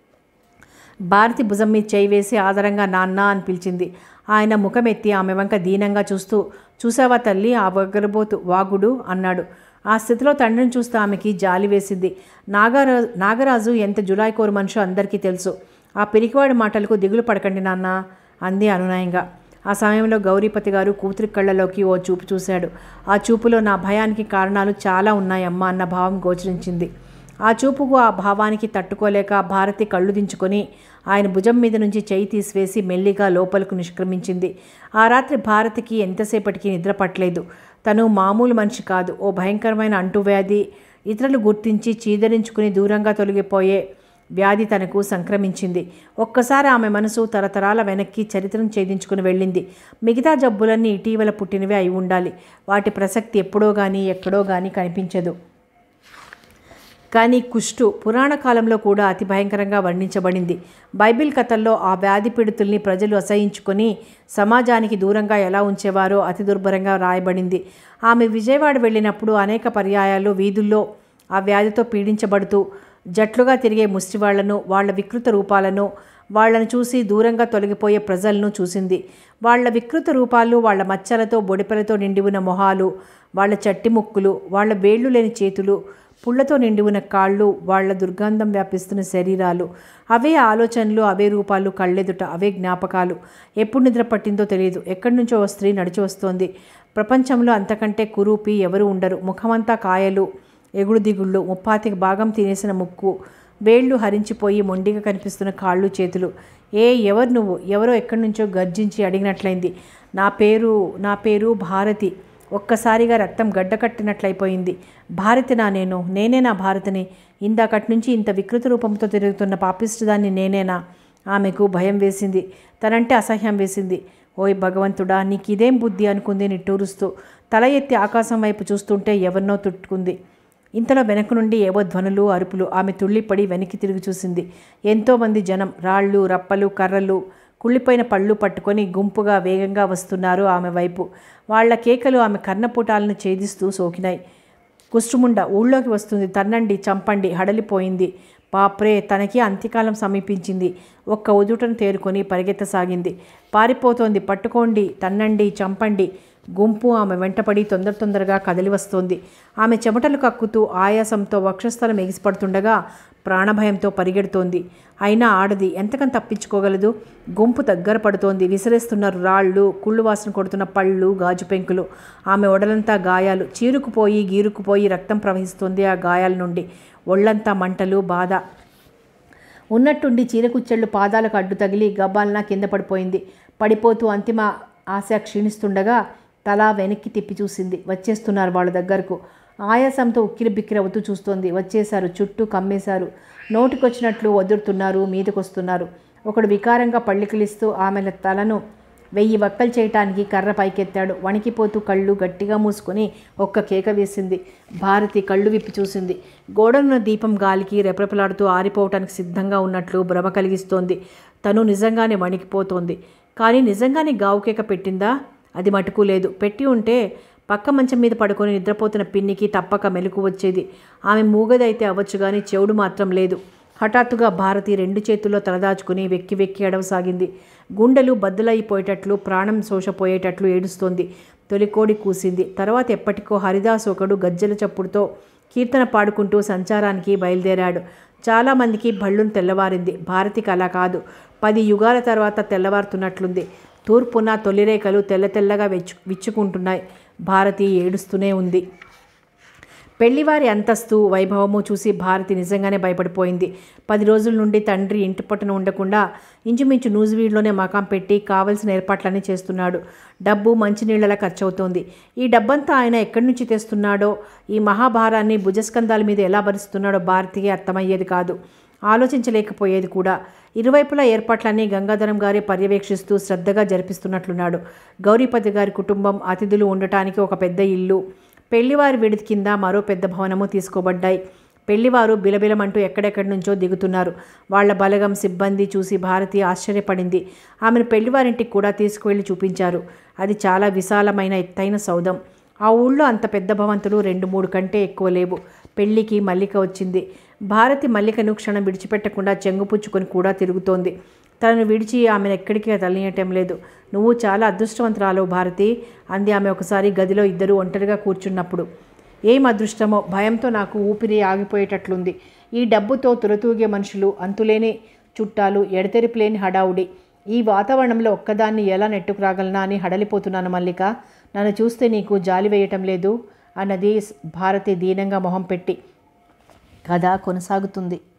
Speaker 1: భారతి భుజం మీద చేయి వేసి ఆదరంగా నాన్న అని పిలిచింది ఆయన ముఖమెత్తి ఆమె వంక దీనంగా చూస్తూ చూసావా తల్లి ఆ వగరబోతు వాగుడు అన్నాడు ఆ స్థితిలో తండ్రిని చూస్తూ ఆమెకి జాలి వేసింది నాగరాజు నాగరాజు ఎంత జులాయికోరు మనిషో అందరికీ తెలుసు ఆ పిరికివాడి మాటలకు దిగులు పడకండి నాన్న అంది అనునయంగా ఆ సమయంలో గౌరీపతి గారు కూతురి కళ్ళలోకి ఓ చూపు చూశాడు ఆ చూపులో నా భయానికి కారణాలు చాలా ఉన్నాయమ్మా అన్న భావం గోచరించింది ఆ చూపుకు ఆ భావానికి తట్టుకోలేక భారతి కళ్ళు దించుకొని ఆయన భుజం మీద నుంచి చేయి తీసివేసి మెల్లిగా లోపలకు నిష్క్రమించింది ఆ రాత్రి భారతికి ఎంతసేపటికి నిద్ర పట్టలేదు తను మామూలు మనిషి కాదు ఓ భయంకరమైన అంటువ్యాధి ఇతరులు గుర్తించి చీదరించుకుని దూరంగా తొలగిపోయే వ్యాధి తనకు సంక్రమించింది ఒక్కసారి ఆమె మనసు తరతరాల వెనక్కి చరిత్రను ఛేదించుకుని వెళ్ళింది మిగతా జబ్బులన్నీ ఇటీవల పుట్టినవే అయి ఉండాలి వాటి ప్రసక్తి ఎప్పుడో కానీ ఎక్కడో కానీ కనిపించదు కానీ కుష్టు పురాణ కాలంలో కూడా అతి భయంకరంగా వర్ణించబడింది బైబిల్ కథల్లో ఆ వ్యాధి పీడితుల్ని ప్రజలు అసహించుకొని సమాజానికి దూరంగా ఎలా ఉంచేవారో అతి దుర్భరంగా రాయబడింది ఆమె విజయవాడ వెళ్ళినప్పుడు అనేక పర్యాయాలు వీధుల్లో ఆ వ్యాధితో పీడించబడుతూ జట్లుగా తిరిగే ముష్టివాళ్లను వాళ్ళ వికృత రూపాలను వాళ్ళను చూసి దూరంగా తొలగిపోయే ప్రజలను చూసింది వాళ్ళ వికృత రూపాలు వాళ్ళ మచ్చలతో బొడిపెలతో నిండి ఉన్న మొహాలు వాళ్ళ చట్టి ముక్కులు వాళ్ళ వేళ్ళు లేని చేతులు పుళ్లతో నిండి ఉన్న కాళ్ళు వాళ్ళ దుర్గంధం వ్యాపిస్తున్న శరీరాలు అవే ఆలోచనలు అవే రూపాలు కళ్ళెదుట అవే జ్ఞాపకాలు ఎప్పుడు నిద్ర పట్టిందో తెలియదు ఎక్కడి నుంచో ఓ స్త్రీ నడిచి వస్తోంది ప్రపంచంలో అంతకంటే కురూపి ఎవరు ఉండరు ముఖమంతా కాయలు ఎగుడు దిగుళ్ళు ముప్పాతికి భాగం తినేసిన ముక్కు వేళ్ళు హరించిపోయి మొండిగా కనిపిస్తున్న కాళ్ళు చేతులు ఏ ఎవరు నువ్వు ఎవరో ఎక్కడి నుంచో గర్జించి అడిగినట్లయింది నా పేరు నా పేరు భారతి ఒక్కసారిగా రక్తం గడ్డకట్టినట్లయిపోయింది భారతి నా నేను నేనే నా భారతిని ఇందాకటి నుంచి ఇంత వికృత రూపంతో తిరుగుతున్న పాపిష్టిదాన్ని నేనేనా ఆమెకు భయం వేసింది తనంటే అసహ్యం వేసింది ఓయ్ భగవంతుడా నీకు ఇదేం బుద్ధి అనుకుంది నిట్టూరుస్తూ తల ఎత్తి ఆకాశం వైపు చూస్తుంటే ఎవరినో తుట్టుకుంది ఇంతలో వెనక నుండి ఏవో ధ్వనులు అరుపులు ఆమె తుళ్ళిపడి వెనక్కి తిరిగి చూసింది ఎంతోమంది జనం రాళ్ళు రప్పలు కర్రలు కుళ్ళిపోయిన పళ్ళు పట్టుకొని గుంపుగా వేగంగా వస్తున్నారు ఆమె వైపు వాళ్ళ కేకలు ఆమె కర్ణపుటాలను ఛేదిస్తూ సోకినాయి కుష్ఠముండ ఊళ్ళోకి వస్తుంది తన్నండి చంపండి హడలిపోయింది పాప్రే తనకి అంత్యకాలం సమీపించింది ఒక్క ఉదుటను తేరుకొని పరిగెత్తసాగింది పారిపోతోంది పట్టుకోండి తన్నండి చంపండి గుంపు ఆమె వెంటపడి తొందర తొందరగా కదిలి వస్తోంది ఆమె చెమటలు కక్కుతూ ఆయాసంతో వక్షస్థలం ఎగిసిపడుతుండగా ప్రాణభయంతో పరిగెడుతోంది అయినా ఆడది ఎంతకని తప్పించుకోగలదు గుంపు దగ్గర పడుతోంది విసిరేస్తున్నారు రాళ్ళు కుళ్ళు వాసన కొడుతున్న పళ్ళు గాజు పెంకులు ఆమె ఒడలంతా గాయాలు చీరుకుపోయి గీరుకుపోయి రక్తం ప్రవహిస్తుంది ఆ గాయాల నుండి ఒళ్ళంతా మంటలు బాధ ఉన్నట్టుండి చీరకుచ్చెళ్ళు పాదాలకు అడ్డు తగిలి గబ్బాలన కింద పడిపోయింది పడిపోతూ అంతిమ ఆశ క్షీణిస్తుండగా తల వెనక్కి తిప్పి చూసింది వచ్చేస్తున్నారు వాళ్ళ దగ్గరకు ఆయాసంతో ఉక్కిరి బిక్కిరవుతూ చూస్తోంది వచ్చేశారు చుట్టూ కమ్మేశారు నోటికొచ్చినట్లు వదురుతున్నారు మీదకొస్తున్నారు ఒకడు వికారంగా పళ్ళికిలిస్తూ ఆమె తలను వెయ్యి వక్కలు చేయటానికి కర్ర పైకెత్తాడు వణికిపోతూ కళ్ళు గట్టిగా మూసుకొని ఒక్క కేక వేసింది భారతి కళ్ళు విప్పి చూసింది గోడనున్న దీపం గాలికి రెపరెపలాడుతూ ఆరిపోవటానికి సిద్ధంగా ఉన్నట్లు భ్రమ కలిగిస్తోంది తను నిజంగానే వణికిపోతోంది కానీ నిజంగానే గావుకేక పెట్టిందా అది మటుకు లేదు పెట్టి ఉంటే పక్క మంచం మీద పడుకొని నిద్రపోతున్న పిన్నికి తప్పక మెలకు వచ్చేది ఆమె మూగదైతే అవ్వచ్చు కానీ చెవుడు మాత్రం లేదు హఠాత్తుగా భారతి రెండు చేతుల్లో తలదాచుకుని వెక్కి వెక్కి ఎడవసాగింది గుండెలు బద్దలైపోయేటట్లు ప్రాణం శోషపోయేటట్లు ఏడుస్తోంది తొలికోడి కూసింది తర్వాత ఎప్పటికో హరిదాస్ ఒకడు గజ్జల చప్పుడుతో కీర్తన పాడుకుంటూ సంచారానికి బయలుదేరాడు చాలామందికి భళ్ళును తెల్లవారింది భారతికి అలా కాదు పది యుగాల తర్వాత తెల్లవారుతున్నట్లుంది తూర్పున తొలిరేఖలు తెల్ల తెల్లగా వెచ్చు విచ్చుకుంటున్నాయి భారతి ఏడుస్తూనే ఉంది పెళ్లివారి అంతస్తు వైభవము చూసి భారతి నిజంగానే భయపడిపోయింది పది రోజుల నుండి తండ్రి ఇంటి పట్టున ఉండకుండా ఇంచుమించు నూజివీడులోనే మకాం పెట్టి కావలసిన ఏర్పాట్లన్నీ చేస్తున్నాడు డబ్బు మంచినీళ్ళలా ఖర్చు అవుతోంది ఈ డబ్బంతా ఆయన ఎక్కడి నుంచి తెస్తున్నాడో ఈ మహాభారాన్ని భుజస్కంధాల మీద ఎలా భరిస్తున్నాడో భారతికి అర్థమయ్యేది కాదు ఆలోచించలేకపోయేది కూడా ఇరువైపులా ఏర్పాట్లన్నీ గంగాధరం గారే పర్యవేక్షిస్తూ శ్రద్ధగా జరిపిస్తున్నట్లున్నాడు గౌరీపతి గారి కుటుంబం అతిథులు ఉండటానికి ఒక పెద్ద ఇల్లు పెళ్లివారి విడిది కింద మరో పెద్ద భవనము తీసుకోబడ్డాయి పెళ్లివారు బిలబిలమంటూ ఎక్కడెక్కడి నుంచో దిగుతున్నారు వాళ్ల బలగం సిబ్బంది చూసి భారతి ఆశ్చర్యపడింది ఆమెను పెళ్లివారింటికి కూడా తీసుకువెళ్ళి చూపించారు అది చాలా విశాలమైన ఎత్తైన సౌధం ఆ ఊళ్ళో అంత పెద్ద భవంతులు రెండు మూడు కంటే ఎక్కువ లేవు పెళ్లికి మల్లిక వచ్చింది భారతి మల్లికను క్షణం విడిచిపెట్టకుండా చెంగుపుచ్చుకొని కూడా తిరుగుతోంది తనను విడిచి ఆమెను ఎక్కడికి తలనీయటం లేదు నువ్వు చాలా అదృష్టవంతురాలు భారతి అంది ఆమె ఒకసారి గదిలో ఇద్దరు ఒంటరిగా కూర్చున్నప్పుడు ఏం అదృష్టమో భయంతో నాకు ఊపిరి ఆగిపోయేటట్లుంది ఈ డబ్బుతో తులతూగే మనుషులు అంతులేని చుట్టాలు ఎడతెరిపిలేని హడావుడి ఈ వాతావరణంలో ఒక్కదాన్ని ఎలా నెట్టుకురాగలనా అని హడలిపోతున్నాను మల్లిక నన్ను చూస్తే నీకు జాలి వేయటం లేదు అన్నది భారతి దీనంగా మొహం పెట్టి కథ కొనసాగుతుంది